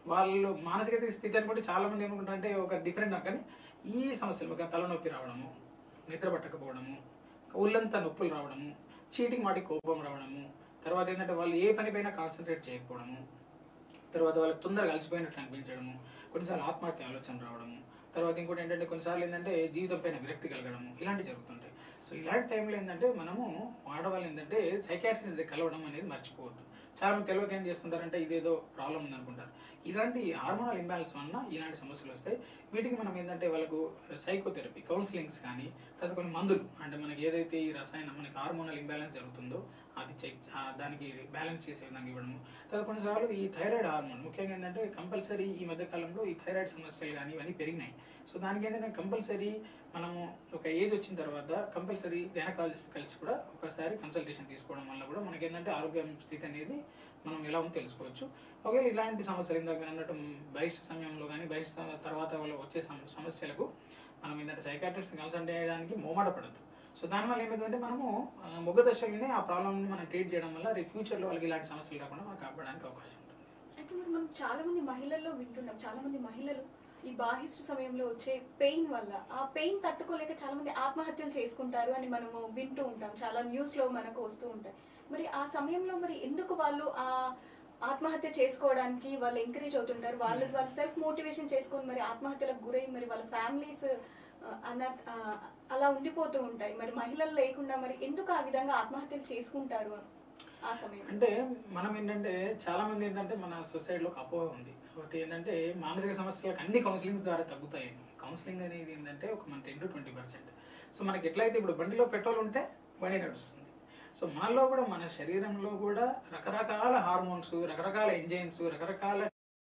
వాళ్ళు మానసిక స్థితి అనుకుంటే చాలా మంది ఏమనుకుంటారంటే ఒక డిఫరెంట్ కానీ ఈ సమస్యలు ఒక తలనొప్పి రావడము నిద్ర పట్టకపోవడము ఒళ్ళంతా నొప్పులు రావడము చీటింగ్ వాటి కోపం రావడము తర్వాత ఏంటంటే వాళ్ళు ఏ పని పైన కాన్సన్ట్రేట్ చేయకపోవడము తర్వాత వాళ్ళకి తొందరగా అలసిపోయినట్లు అనిపించడము కొన్నిసార్లు ఆత్మహత్య ఆలోచన రావడము తర్వాత ఇంకోటి ఏంటంటే కొన్నిసార్లు ఏంటంటే జీవితం పైన విరక్తి కలగడము ఇలాంటివి జరుగుతుంటాయి సో ఇలాంటి టైంలో ఏంటంటే మనము ఆడవాళ్ళు ఏంటంటే సైకాట్రిస్ట్ దగ్గర కలవడం అనేది మర్చిపోవద్దు చాలా మంది తెలియక ఏం చేస్తుంటారంటే ఇదేదో ప్రాబ్లం ఉంది అనుకుంటారు ఇలాంటి హార్మోనల్ ఇంబ్యాలెన్స్ వలన ఇలాంటి సమస్యలు వస్తాయి వీటికి మనం ఏంటంటే వాళ్ళకు సైకోథెరపీ కౌన్సిలింగ్స్ కానీ తర్వాత కొన్ని మందులు అంటే మనకి ఏదైతే ఈ రసాయనం మనకి హార్మోనల్ ఇంబ్యాలెన్స్ జరుగుతుందో అది చెక్ ఆ దానికి బ్యాలెన్స్ చేసే విధంగా ఇవ్వడము తర్వాత కొన్నిసార్లు ఈ థైరాయిడ్ హార్మోన్ ముఖ్యంగా ఏంటంటే కంపల్సరీ ఈ మధ్య కాలంలో ఈ థైరాయిడ్ సమస్యలు కానీ ఇవన్నీ పెరిగినాయి సో దానికి ఏంటంటే కంపల్సరీ మనము ఒక ఏజ్ వచ్చిన తర్వాత కంపల్సరీ గైనకాలజిస్ట్ కలిసి కూడా ఒకసారి కన్సల్టేషన్ తీసుకోవడం వల్ల కూడా మనకి ఏంటంటే ఆరోగ్యం స్థితి అనేది మనం ఎలా ఉందో తెలుసుకోవచ్చు ఒకవేళ ఇలాంటి సమస్యలు ఇందాక నేను అన్నట్టు బహిష్ట సమయంలో కానీ బహిష్ట తర్వాత వల్ల వచ్చే సమ- సమస్యలకు మనం ఏంటంటే సైకాట్రిస్ట్ కన్సల్ట్ చేయడానికి మోమాట పడద్దు సో దానివల్ల ఏమైందంటే మనము ఆ, మొగ్గ దశలోనే ఆ ప్రాబ్లమ్ని మనం ట్రీట్ చేయడం వల్ల రేపు ఫ్యూచర్లో వాళ్ళకి ఇలాంటి సమస్యలు రాకుండా మనం కాపాడడానికి అవకాశం ఉంటుంది అయితే మరి మనం చాలా మంది మహిళల్లో వింటున్నాం చాలా మంది మహిళలు ఈ బాహిష్ట సమయంలో వచ్చే పెయిన్ వల్ల ఆ పెయిన్ తట్టుకోలేక చాలా మంది ఆత్మహత్యలు చేసుకుంటారు అని మనము వింటూ ఉంటాం చాలా న్యూస్ లో మనకు వస్తూ ఉంటాయి మరి ఆ సమయంలో మరి ఎందుకు వాళ్ళు ఆ ఆత్మహత్య చేసుకోవడానికి వాళ్ళు ఎంకరేజ్ అవుతుంటారు వాళ్ళు వాళ్ళు సెల్ఫ్ మోటివేషన్ చేసుకొని మరి ఆత్మహత్యలకు గురై మరి వాళ్ళ ఫ్యామిలీస్ అలా ఉండిపోతూ ఉంటాయి మరి మహిళలు లేకుండా మరి ఎందుకు ఆ విధంగా ఆత్మహత్యలు చేసుకుంటారు ఆ సమయం అంటే మనం ఏంటంటే చాలా మంది ఏంటంటే మన సొసైటీలో ఒక అపోహ ఉంది ఒకటి ఏంటంటే మానసిక సమస్యలకు అన్ని కౌన్సిలింగ్స్ ద్వారా తగ్గుతాయి కౌన్సిలింగ్ అనేది ఏంటంటే ఒక మన ten to twenty percent so మనకి ఎట్లయితే ఇప్పుడు బండిలో పెట్రోల్ ఉంటే బండి నడుస్తుంది సో మనలో కూడా మన శరీరంలో కూడా రకరకాల హార్మోన్స్ రకరకాల ఎంజైమ్స్ రకరకాల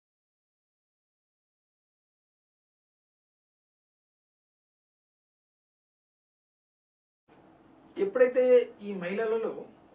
ఎప్పుడైతే ఈ మహిళలలో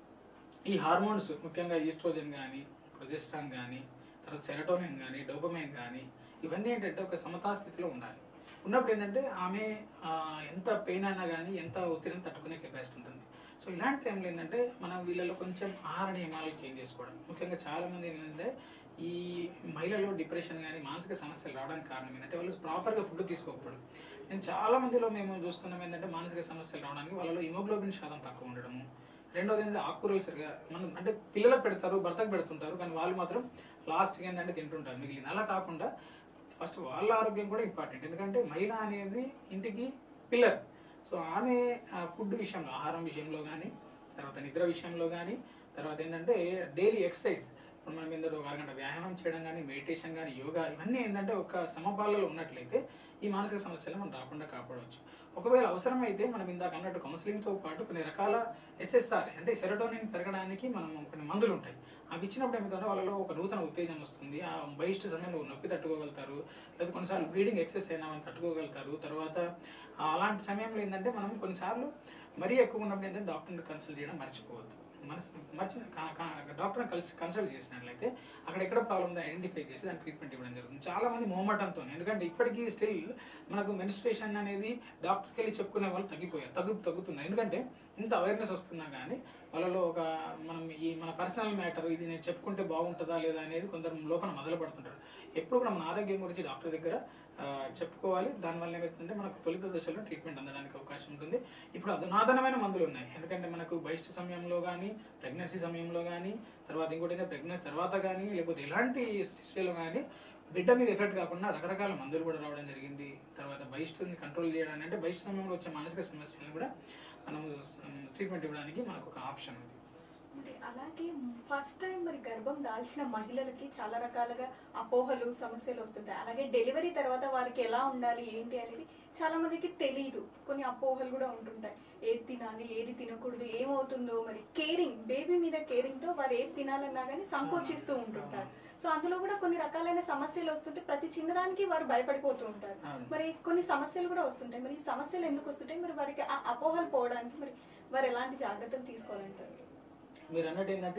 ఈ హార్మోన్స్ ముఖ్యంగా ఈస్ట్రోజన్ కానీ ప్రొజెస్ట్రాన్ కానీ తర్వాత సెరటోనిన్ కానీ డోపమైన్ కానీ ఇవన్నీ ఏంటంటే ఒక సమతా స్థితిలో ఉండాలి ఉన్నప్పుడు ఏంటంటే ఆమె ఆ, ఎంత పెయిన్ అయినా కానీ ఎంత ఒత్తిడిని తట్టుకునే కెపాసిటీ ఉంటుంది సో ఇలాంటి టైంలో ఏంటంటే మనం వీళ్ళలో కొంచెం ఆహార నియమాలు చేంజ్ చేసుకోవడం ముఖ్యంగా చాలా మంది ఏంటంటే ఈ మహిళలో డిప్రెషన్ కానీ మానసిక సమస్యలు రావడానికి కారణం ఏంటంటే వాళ్ళు ప్రాపర్గా ఫుడ్ తీసుకోకపోవడం నేను చాలా మందిలో మేము చూస్తున్నాం ఏంటంటే మానసిక సమస్యలు రావడానికి వాళ్ళలో హిమోగ్లోబిన్ శాతం తక్కువ ఉండడము రెండోది ఏంటంటే ఆకుకూరలు సరిగా మనం అంటే పిల్లలకు పెడతారు భర్తకు పెడుతుంటారు కానీ వాళ్ళు మాత్రం లాస్ట్కి ఏంటంటే తింటుంటారు మిగిలిన అలా కాకుండా ఫస్ట్ వాళ్ళ ఆరోగ్యం కూడా ఇంపార్టెంట్ ఎందుకంటే మహిళ అనేది ఇంటికి పిల్లర్ సో ఆమె ఫుడ్ విషయంలో ఆహారం విషయంలో కానీ తర్వాత నిద్ర విషయంలో కానీ తర్వాత ఏంటంటే డైలీ ఎక్సర్సైజ్ ఇప్పుడు మనం ఏంటంటే ఒక అరగంట వ్యాయామం చేయడం కానీ మెడిటేషన్ కానీ యోగా ఇవన్నీ ఏంటంటే ఒక సమపాలలో ఉన్నట్లయితే ఈ మానసిక సమస్యలు మనం రాకుండా కాపాడవచ్చు ఒకవేళ అవసరమైతే మనం ఇందాక అన్నట్టు కౌన్సిలింగ్తో పాటు కొన్ని రకాల ఎస్ఎస్ఆర్ అంటే సెరటోనిన్ పెరగడానికి మనం కొన్ని మందులు ఉంటాయి అవి ఇచ్చినప్పుడు ఏమవుతుందంటే వాళ్ళలో ఒక నూతన ఉత్తేజం వస్తుంది ఆ బహిష్ట సమయంలో నొప్పి తట్టుకోగలుగుతారు లేదా కొన్నిసార్లు బ్లీడింగ్ ఎక్సెస్ అయినా మనం తట్టుకోగలుగుతారు తర్వాత ఆ అలాంటి సమయంలో ఏంటంటే మనం కొన్నిసార్లు మరీ ఎక్కువ ఉన్నప్పుడు ఏంటంటే డాక్టర్ని కన్సల్ట్ చేయడం మర్చిపోవద్దు మనసు మర్చి డాక్టర్ని కలిసి కన్సల్ట్ చేసినట్లయితే అక్కడ ఎక్కడ ప్రాబ్లం ఉందో ఐడెంటిఫై చేసి దానికి ట్రీట్మెంట్ ఇవ్వడం జరుగుతుంది చాలా మంది మొహమాటంతో ఎందుకంటే ఇప్పటికీ స్టిల్ మనకు మెనిస్ట్రేషన్ అనేది డాక్టర్కి వెళ్ళి చెప్పుకునే వాళ్ళు తగ్గిపోయారు తగ్గు తగ్గుతున్నారు ఎందుకంటే ఇంత అవేర్నెస్ వస్తున్నా కానీ వాళ్ళలో ఒక మనం ఈ మన పర్సనల్ మ్యాటర్ ఇది నేను చెప్పుకుంటే బాగుంటుందా లేదా అనేది కొందరు లోపల మొదలు పడుతుంటారు ఎప్పుడు కూడా మన ఆరోగ్యం గురించి డాక్టర్ దగ్గర ఆ, చెప్పుకోవాలి దానివల్ల ఏమవుతుందంటే మనకు తొలిత దశలో ట్రీట్మెంట్ అందడానికి అవకాశం ఉంటుంది ఇప్పుడు అధునాతనమైన మందులు ఉన్నాయి ఎందుకంటే మనకు బహిష్ట సమయంలో కానీ ప్రెగ్నెన్సీ సమయంలో కానీ తర్వాత ఇంకోటి అయితే ప్రెగ్నెన్సీ తర్వాత కానీ లేకపోతే ఎలాంటి స్థితిలో కానీ బిడ్డ మీద ఎఫెక్ట్ కాకుండా రకరకాల మందులు కూడా రావడం జరిగింది తర్వాత బహిష్టుని కంట్రోల్ చేయడానికి అంటే బహిష్ట సమయంలో వచ్చే మానసిక సమస్యలను కూడా మనము ట్రీట్మెంట్ ఇవ్వడానికి మనకు ఒక ఆప్షన్ ఉంది మరి అలాగే ఫస్ట్ టైం మరి గర్భం దాల్చిన మహిళలకి చాలా రకాలుగా అపోహలు సమస్యలు వస్తుంటాయి అలాగే డెలివరీ తర్వాత వారికి ఎలా ఉండాలి ఏంటి అనేది చాలా మందికి తెలియదు కొన్ని అపోహలు కూడా ఉంటుంటాయి ఏది తినాలి ఏది తినకూడదు ఏమవుతుందో మరి కేరింగ్ బేబీ మీద కేరింగ్ తో వారు ఏది తినాలన్నా కానీ సంకోచిస్తూ ఉంటుంటారు సో అందులో కూడా కొన్ని రకాలైన సమస్యలు వస్తుంటే ప్రతి చిన్నదానికి వారు భయపడిపోతూ ఉంటారు అవును. మరి కొన్ని సమస్యలు కూడా వస్తుంటాయి మరి ఈ సమస్యలు ఎందుకు వస్తుంటాయి మరి వారికి ఆ అపోహలు పోవడానికి మరి వారు ఎలాంటి జాగ్రత్తలు తీసుకోవాలంటారు మీరు అన్నట్టు ఏంటంటే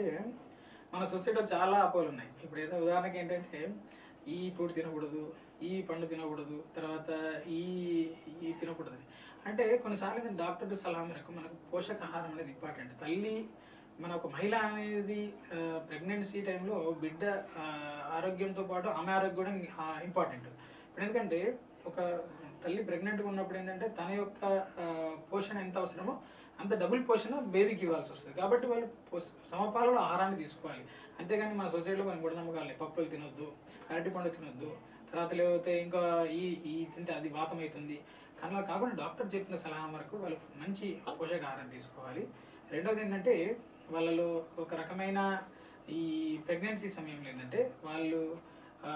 మన సొసైటీలో చాలా అపోహలు ఉన్నాయి ఇప్పుడు ఏదో ఉదాహరణకి ఏంటంటే ఈ ఫ్రూట్ తినకూడదు ఈ పండు తినకూడదు తర్వాత ఈ ఈ తినకూడదు అంటే కొన్నిసార్లు ఏంటంటే డాక్టర్ సలహా మేరకు మనకు పోషకాహారం అనేది ఇంపార్టెంట్ తల్లి మన ఒక మహిళ అనేది ప్రెగ్నెన్సీ టైంలో బిడ్డ ఆ, ఆరోగ్యంతో పాటు ఆమె ఆరోగ్యం కూడా ఇంపార్టెంట్ ఇప్పుడు ఎందుకంటే ఒక తల్లి ప్రెగ్నెంట్గా ఉన్నప్పుడు ఏంటంటే తన యొక్క ఆ, పోషణ ఎంత అవసరమో అంత డబుల్ పోషణ బేబీకి ఇవ్వాల్సి వస్తుంది కాబట్టి వాళ్ళు పోష- సమపాలలో ఆహారాన్ని తీసుకోవాలి అంతేగాని మన సొసైటీలో కొన్ని మూఢనమ్మకాలు పప్పులు తినొద్దు అరటిపండు తినొద్దు తర్వాత లేకపోతే ఇంకా ఈ ఈ తింటే అది వాతం అవుతుంది కానీ అలా కాకుండా డాక్టర్ చెప్పిన సలహా వరకు వాళ్ళు మంచి పోషకాహారం తీసుకోవాలి రెండోది ఏంటంటే వాళ్ళలో ఒక రకమైన ఈ ప్రెగ్నెన్సీ సమయంలో ఏంటంటే వాళ్ళు ఆ,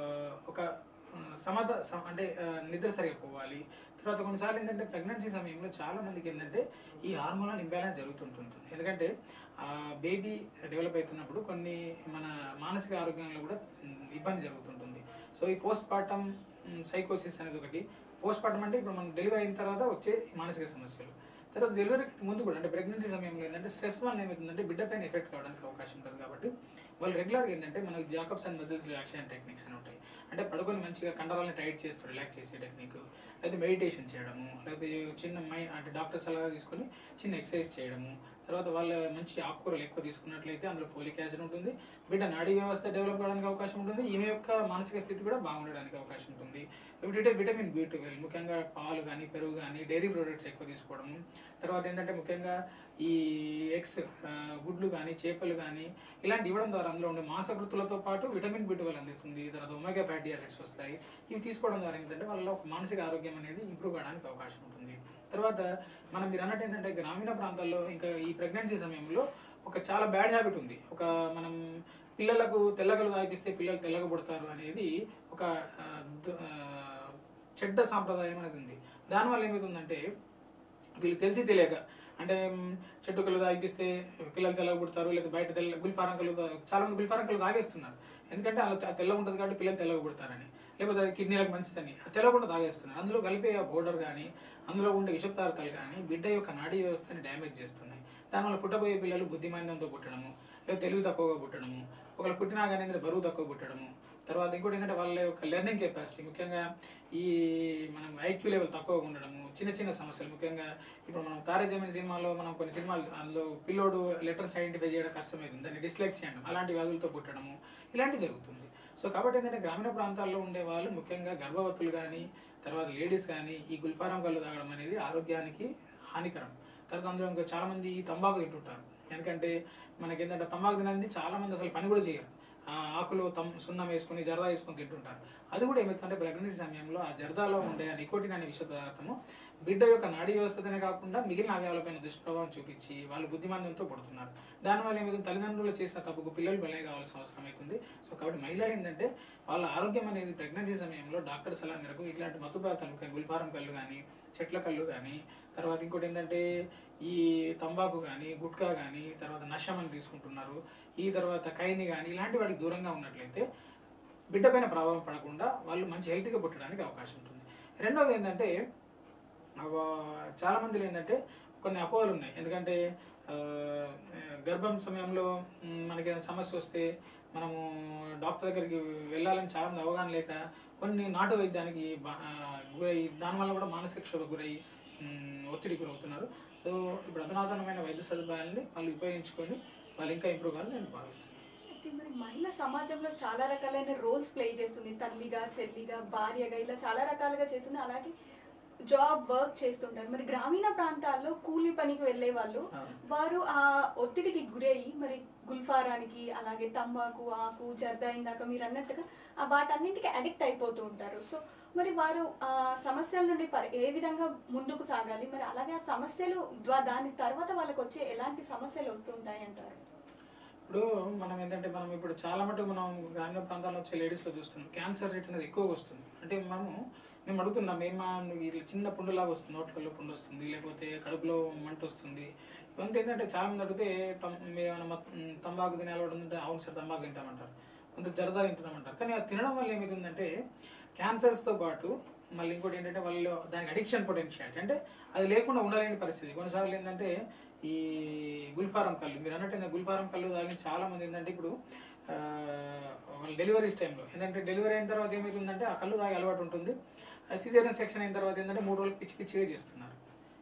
ఒక ఆ, సమత సమ- అంటే ఆ, నిద్ర సరిగా పోవాలి తర్వాత కొన్నిసార్లు ఏంటంటే ప్రెగ్నెన్సీ సమయంలో చాలా మందికి ఏంటంటే ఈ హార్మోనల్ ఇంబ్యాలెన్స్ జరుగుతుంటుంది ఎందుకంటే ఆ బేబీ డెవలప్ అవుతున్నప్పుడు కొన్ని మన మానసిక ఆరోగ్యంలో కూడా ఉమ్, ఇబ్బంది జరుగుతుంటుంది సో ఈ పోస్ట్ పార్టం సైకోసిస్ అనేది ఒకటి పోస్ట్ పార్టం అంటే ఇప్పుడు మనం డెలివరీ అయిన తర్వాత వచ్చే మానసిక సమస్యలు తర్వాత డెలివరీ ముందు కూడా అంటే ప్రెగ్నెన్సీ సమయంలో ఏంటంటే స్ట్రెస్ వల్ల ఏమవుతుందంటే బిడ్డ పైన ఎఫెక్ట్ కావడానికి అవకాశం ఉంటుంది కాబట్టి వాళ్ళు రెగ్యులర్గా ఏంటంటే మనకి Jacobs and muscles relaxation techniques అని ఉంటాయి అంటే పడుకొని మంచిగా కండరాలను టైట్ చేస్తూ రిలాక్స్ చేసే టెక్నిక్ లేకపోతే మెడిటేషన్ చేయడము లేకపోతే చిన్న మై అంటే డాక్టర్ సలహా తీసుకొని చిన్న ఎక్సర్సైజ్ చేయడము తర్వాత వాళ్ళ మంచి ఆకుకూరలు ఎక్కువ తీసుకున్నట్లయితే అందులో ఫోలిక్ యాసిడ్ ఉంటుంది బిడ్డ నాడీ వ్యవస్థ డెవలప్ కావడానికి అవకాశం ఉంటుంది ఈమె యొక్క మానసిక స్థితి కూడా బాగుండడానికి అవకాశం ఉంటుంది ఎవ్రీడే విటమిన్ బి ట్వెల్వ్ ముఖ్యంగా పాలు కానీ పెరుగు కానీ డైరీ ప్రొడక్ట్స్ ఎక్కువ తీసుకోవడము తర్వాత ఏంటంటే ముఖ్యంగా ఈ ఎగ్స్ గుడ్లు కానీ చేపలు కానీ ఇలాంటి ఇవ్వడం ద్వారా అందులో ఉండే మాంసకృతులతో పాటు విటమిన్ బి ట్వెల్వ్ అందుతుంది తర్వాత ఒమేగా ఫ్యాటీ యాసిడ్స్ వస్తాయి ఇవి తీసుకోవడం ద్వారా ఏంటంటే వాళ్ళ ఒక మానసిక ఆరోగ్యం అనేది ఇంప్రూవ్ కావడానికి అవకాశం ఉంటుంది తర్వాత మనం మీరు అన్నట్టు ఏంటంటే గ్రామీణ ప్రాంతాల్లో ఇంకా ఈ ప్రెగ్నెన్సీ సమయంలో ఒక చాలా బ్యాడ్ హ్యాబిట్ ఉంది ఒక మనం పిల్లలకు తెల్లగలు తాగిపిస్తే పిల్లలు తెల్లగా పుడతారు అనేది ఒక ఆ, ద- ఆ, చెడ్డ సాంప్రదాయం అనేది ఉంది దానివల్ల ఏమవుతుందంటే వీళ్ళు తెలిసి తెలియక అంటే మ్, చెట్టు కళ్ళు తాగిపిస్తే పిల్లలు తెల్లగా పుడతారు లేదా బయట తెల్ల గుల్ఫారం కళ్ళు తా- చాలా మంది గుల్ఫారం కళ్ళు తాగేస్తున్నారు ఎందుకంటే అలా తె- తెల్లగా ఉంటుంది కాబట్టి పిల్లలు తెల్లగా పుడతారని లేకపోతే అది కిడ్నీలకు మంచిదని అది తెల్లకుండా తాగేస్తున్నారు అందులో కలిపే ఆ పౌడర్ కానీ అందులో ఉండే విష పదార్థాలు కానీ బిడ్డ యొక్క నాడీ వ్యవస్థని డ్యామేజ్ చేస్తున్నాయి దానివల్ల పుట్టబోయే పిల్లలు బుద్ధిమాంద్యంతో పుట్టడము లేదా తెలివి తక్కువగా పుట్టడము ఒకళ్ళు పుట్టినా కానీ ఏంటంటే బరువు తక్కువ పుట్టడము తర్వాత ఇంకోటి ఏంటంటే వాళ్ళ యొక్క లెర్నింగ్ కెపాసిటీ ముఖ్యంగా ఈ మనం ఐక్యూ లెవెల్ తక్కువగా ఉండడము చిన్న చిన్న సమస్యలు ముఖ్యంగా ఇప్పుడు మనం తారే జమీన్ సినిమాలో మనం కొన్ని సినిమాలు అందులో పిల్లోడు లెటర్స్ ఐడెంటిఫై చేయడం కష్టమవుతుంది దాన్ని డిస్లెక్సీ అంటాం అలాంటి వ్యాధులతో పుట్టడము ఇలాంటివి జరుగుతుంది సో కాబట్టి ఏంటంటే గ్రామీణ ప్రాంతాల్లో ఉండే వాళ్ళు ముఖ్యంగా గర్భవతులు కానీ తర్వాత లేడీస్ కానీ ఈ గుల్ఫారం కళ్ళు తాగడం అనేది ఆరోగ్యానికి హానికరం తర్వాత అందులో ఇంకా చాలా మంది ఈ తంబాకు తింటుంటారు ఎందుకంటే మనకి ఏంటంటే తంబాకు తినది చాలా మంది అసలు పని కూడా చేయరు ఆ ఆకులు తమ్ సున్నం వేసుకొని జర్దా వేసుకొని తింటుంటారు అది కూడా ఏమవుతుందంటే ప్రెగ్నెన్సీ సమయంలో ఆ జర్దాలో ఉండే ఆ నికోటిన్ అనే విష పదార్థము బిడ్డ యొక్క నాడీ వ్యవస్థతోనే కాకుండా మిగిలిన అవయవాలపైన దుష్ప్రభావం చూపించి వాళ్ళు బుద్ధిమాంద్యంతో పడుతున్నారు దానివల్ల ఏమవుతుంది తల్లిదండ్రులు చేసిన తప్పుకు పిల్లలు బలే కావాల్సిన అవసరం అవుతుంది సో కాబట్టి మహిళలు ఏంటంటే వాళ్ళ ఆరోగ్యం అనేది ప్రెగ్నెన్సీ సమయంలో డాక్టర్ సలహా మేరకు ఇట్లాంటి మత్తు పదార్థాలు గుల్ఫారం కళ్ళు కానీ చెట్ల కళ్ళు కానీ తర్వాత ఇంకోటి ఏంటంటే ఈ తంబాకు కానీ గుట్కా కానీ తర్వాత నషం అని తీసుకుంటున్నారు ఈ తర్వాత కైని కానీ ఇలాంటి వాటికి దూరంగా ఉన్నట్లయితే బిడ్డ పైన ప్రభావం పడకుండా వాళ్ళు మంచి హెల్తీగా పుట్టడానికి అవకాశం ఉంటుంది రెండవది ఏంటంటే అవ- చాలా మందిలో ఏంటంటే కొన్ని అపోహలు ఉన్నాయి ఎందుకంటే ఆ, గర్భం సమయంలో మ్, మనకి ఏదైనా సమస్య వస్తే మనము డాక్టర్ దగ్గరికి వెళ్ళాలని చాలా మంది అవగాహన లేక కొన్ని నాటు వైద్యానికి బా- ఆ, గురై దానివల్ల కూడా మానసిక క్షోభ గురై మ్, ఒత్తిడి గురవుతున్నారు సో ఇప్పుడు అధునాతనమైన వైద్య సదుపాయాలని వాళ్ళు ఉపయోగించుకొని వాళ్ళు ఇంకా ఇంప్రూవ్ కావాలని నేను భావిస్తున్నాను అయితే మరి మహిళ సమాజంలో చాలా రకాలైన రోల్స్ ప్లే చేస్తుంది తల్లిగా చెల్లిగా భార్యగా ఇలా చాలా రకాలుగా చేస్తుంది అలాగే జాబ్ వర్క్ చేస్తుంటారు మరి గ్రామీణ ప్రాంతాల్లో కూలీ పనికి వెళ్ళే వాళ్ళు అవును. వారు ఆ ఒత్తిడికి గురయ్యి మరి గుల్ఫారానికి అలాగే తంబాకు ఆకు జర్దా ఇందాక మీరు అన్నట్టుగా ఆ వాటన్నింటికి అడిక్ట్ అయిపోతూ ఉంటారు సో మరి వారు ఆ సమస్యల నుండి పరి- ఏ విధంగా ముందుకు సాగాలి మరి అలాగే ఆ సమస్యలు ద్వా- దాని తర్వాత వాళ్ళకి వచ్చే ఎలాంటి సమస్యలు వస్తుంటాయి అంటారు ఇప్పుడు మనం ఏంటంటే మనం ఇప్పుడు చాలా మటుకు మనం గ్రామీణ ప్రాంతాల్లో వచ్చే లేడీస్లో చూస్తున్నాం క్యాన్సర్ రేట్ అనేది ఎక్కువగా వస్తుంది అంటే మనము మేము అడుగుతున్నాం ఏమా నువ్వు ఇట్లా చిన్న పుండులాగా వస్తుంది నోట్లలో పుండు వస్తుంది లేకపోతే కడుపులో మంట వస్తుంది ఇవంతా ఏంటంటే చాలా మంది అడిగితే తమ్- మీరు ఏమైనా మత్- మ్, తంబాకు తినే అలవాటు ఉందంటే అవును సార్ తంబాకు తింటామంటారు కొంత జరదా తింటామంటారు కానీ అది తినడం వల్ల ఏమవుతుందంటే క్యాన్సర్స్తో పాటు మళ్ళీ ఇంకోటి ఏంటంటే వాళ్ళు దానికి అడిక్షన్ పొటెన్షియాలిటీ అంటే అది లేకుండా ఉండలేని పరిస్థితి కొన్నిసార్లు ఏంటంటే ఈ గుల్ఫారం కళ్ళు మీరు అన్నట్టు గుల్ఫారం కళ్ళు తాగిన చాలా మంది ఏంటంటే ఇప్పుడు ఆ, వాళ్ళ డెలివరీస్ టైంలో ఏంటంటే డెలివరీ అయిన తర్వాత ఏమవుతుందంటే ఆ కళ్ళు తాగే అలవాటు ఉంటుంది సిజేరియన్ సెక్షన్ అయిన తర్వాత ఏంటంటే మూడు రోజులు పిచ్చి పిచ్చిగా చేస్తున్నారు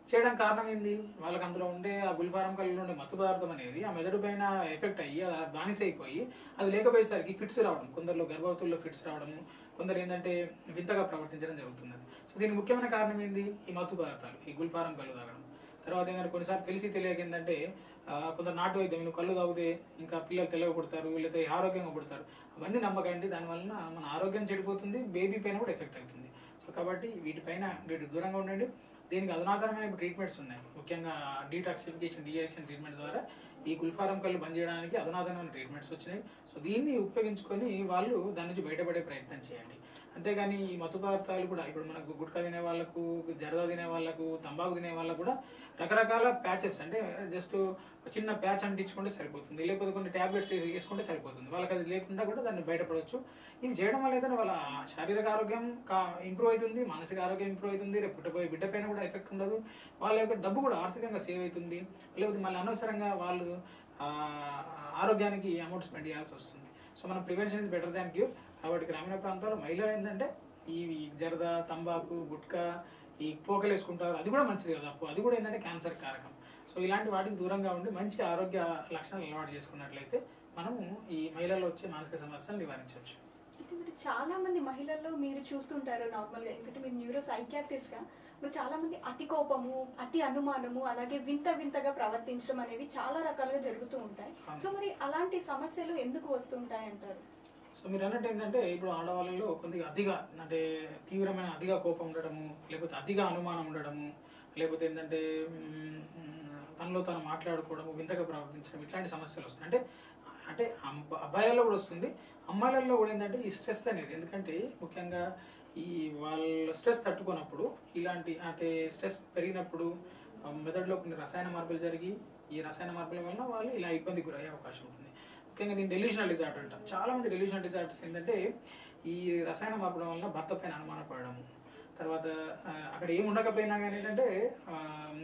చేయడానికి కారణం ఏంది వాళ్ళకి అందులో ఉండే ఆ గుల్ఫారం కళ్ళు ఉండే మత్తు పదార్థం అనేది ఆ మెదడు పైన ఎఫెక్ట్ అయ్యి అది బానిస అయిపోయి అది లేకపోయేసరికి ఫిట్స్ రావడం కొందరిలో గర్భవతుల్లో ఫిట్స్ రావడము కొందరు ఏంటంటే వింతగా ప్రవర్తించడం జరుగుతున్నది సో దీనికి ముఖ్యమైన కారణం ఏంది ఈ మత్తు పదార్థాలు ఈ గుల్ఫారం కళ్ళు తాగడం తర్వాత ఏంటంటే కొన్నిసార్లు తెలిసి తెలియక ఏంటంటే ఆ, కొందరు నాటు వైద్యం నువ్వు కళ్ళు తాగితే ఇంకా పిల్లలు తెల్లగా పుడతారు లేకపోతే ఆరోగ్యంగా పుడతారు అవన్నీ నమ్మకండి దానివల్ల మన ఆరోగ్యం చెడిపోతుంది బేబీ పైన కూడా ఎఫెక్ట్ అవుతుంది సో కాబట్టి వీటిపైన వీటి దూరంగా ఉండండి దీనికి అధునాతనమైన ట్రీట్మెంట్స్ ఉన్నాయి ముఖ్యంగా డీటాక్సిఫికేషన్ డిఎక్షన్ ట్రీట్మెంట్ ద్వారా ఈ గుల్ఫారం కళ్ళు బంద్ చేయడానికి అధునాతనమైన ట్రీట్మెంట్స్ వచ్చినాయి సో దీన్ని ఉపయోగించుకొని వాళ్ళు దాని నుంచి బయటపడే ప్రయత్నం చేయండి అంతేగాని ఈ మత్తు పదార్థాలు కూడా ఇప్పుడు మనకు గుట్కా తినే వాళ్ళకు జరదా తినే వాళ్ళకు తంబాకు తినే వాళ్ళకు కూడా రకరకాల ప్యాచెస్ అంటే జస్ట్ చిన్న ప్యాచ్ అంటించుకుంటే సరిపోతుంది లేకపోతే కొన్ని ట్యాబ్లెట్స్ వేసుకుంటే సరిపోతుంది వాళ్ళకి అది లేకుండా కూడా దాన్ని బయటపడవచ్చు ఇది చేయడం వల్ల ఏదైనా వాళ్ళ శారీరక ఆరోగ్యం ఇంప్రూవ్ అవుతుంది మానసిక ఆరోగ్యం ఇంప్రూవ్ అవుతుంది రేపు పుట్టబోయే బిడ్డ పైన కూడా ఎఫెక్ట్ ఉండదు వాళ్ళ యొక్క డబ్బు కూడా ఆర్థికంగా సేవ్ అవుతుంది లేకపోతే మళ్ళీ అనవసరంగా వాళ్ళు ఆ, ఆరోగ్యానికి అమౌంట్ స్పెండ్ చేయాల్సి వస్తుంది సో మన prevention is better than cure కాబట్టి గ్రామీణ ప్రాంతాల్లో మహిళలు ఏంటంటే ఈ ఈ జరద తంబాకు గుట్కా ఈ పోకలు వేసుకుంటారు అది కూడా మంచిది కదా అది కూడా ఏంటంటే క్యాన్సర్ కారకం సో ఇలాంటి వాటికి దూరంగా ఉండి మంచి ఆరోగ్య లక్షణాలు అలవాటు చేసుకున్నట్లయితే మనము ఈ మహిళల్లో వచ్చే మానసిక సమస్యలు నివారించవచ్చు అయితే మరి చాలా మంది మహిళల్లో మీరు చూస్తుంటారు నార్మల్ గా ఎందుకంటే మీరు న్యూరో సైకియాట్రిస్ట్ గా మరి చాలా మంది అతి కోపము అతి అనుమానము అలాగే వింత వింతగా ప్రవర్తించడం అనేవి చాలా రకాలుగా జరుగుతూ ఉంటాయి అవును. సో మరి అలాంటి సమస్యలు ఎందుకు వస్తుంటాయి అంటారు సో మీరు అన్నట్టు ఏంటంటే ఇప్పుడు ఆడవాళ్ళలో కొద్దిగా అతిగా అంటే తీవ్రమైన అతిగా కోపం ఉండడము లేకపోతే అతిగా అనుమానం ఉండడము లేకపోతే ఏంటంటే మ్, మ్, తనలో తను మాట్లాడుకోవడము వింతగా ప్రవర్తించడం ఇట్లాంటి సమస్యలు వస్తాయి అంటే అంటే అబ్బ- అబ్బాయిలలో కూడా వస్తుంది అమ్మాయిలలో కూడా ఏంటంటే ఈ స్ట్రెస్ అనేది ఎందుకంటే ముఖ్యంగా ఈ వాళ్ళ స్ట్రెస్ తట్టుకున్నప్పుడు ఇలాంటి అంటే స్ట్రెస్ పెరిగినప్పుడు ఆ, మెదడులో కొన్ని రసాయన మార్పులు జరిగి ఈ రసాయన మార్పుల వలన వాళ్ళు ఇలా ఇబ్బందికి గురయ్యే అవకాశం ఉంటుంది ముఖ్యంగా దీన్ని డెల్యూషనల్ డిజార్డర్ అంటాం చాలా మంది డెల్యూషనల్ డిజార్డర్స్ ఏంటంటే ఈ రసాయన మార్పుల వలన భర్త పైన అనుమానపడము తర్వాత ఆ, అక్కడ ఏమి ఉండకపోయినా కానీ ఏంటంటే ఆ,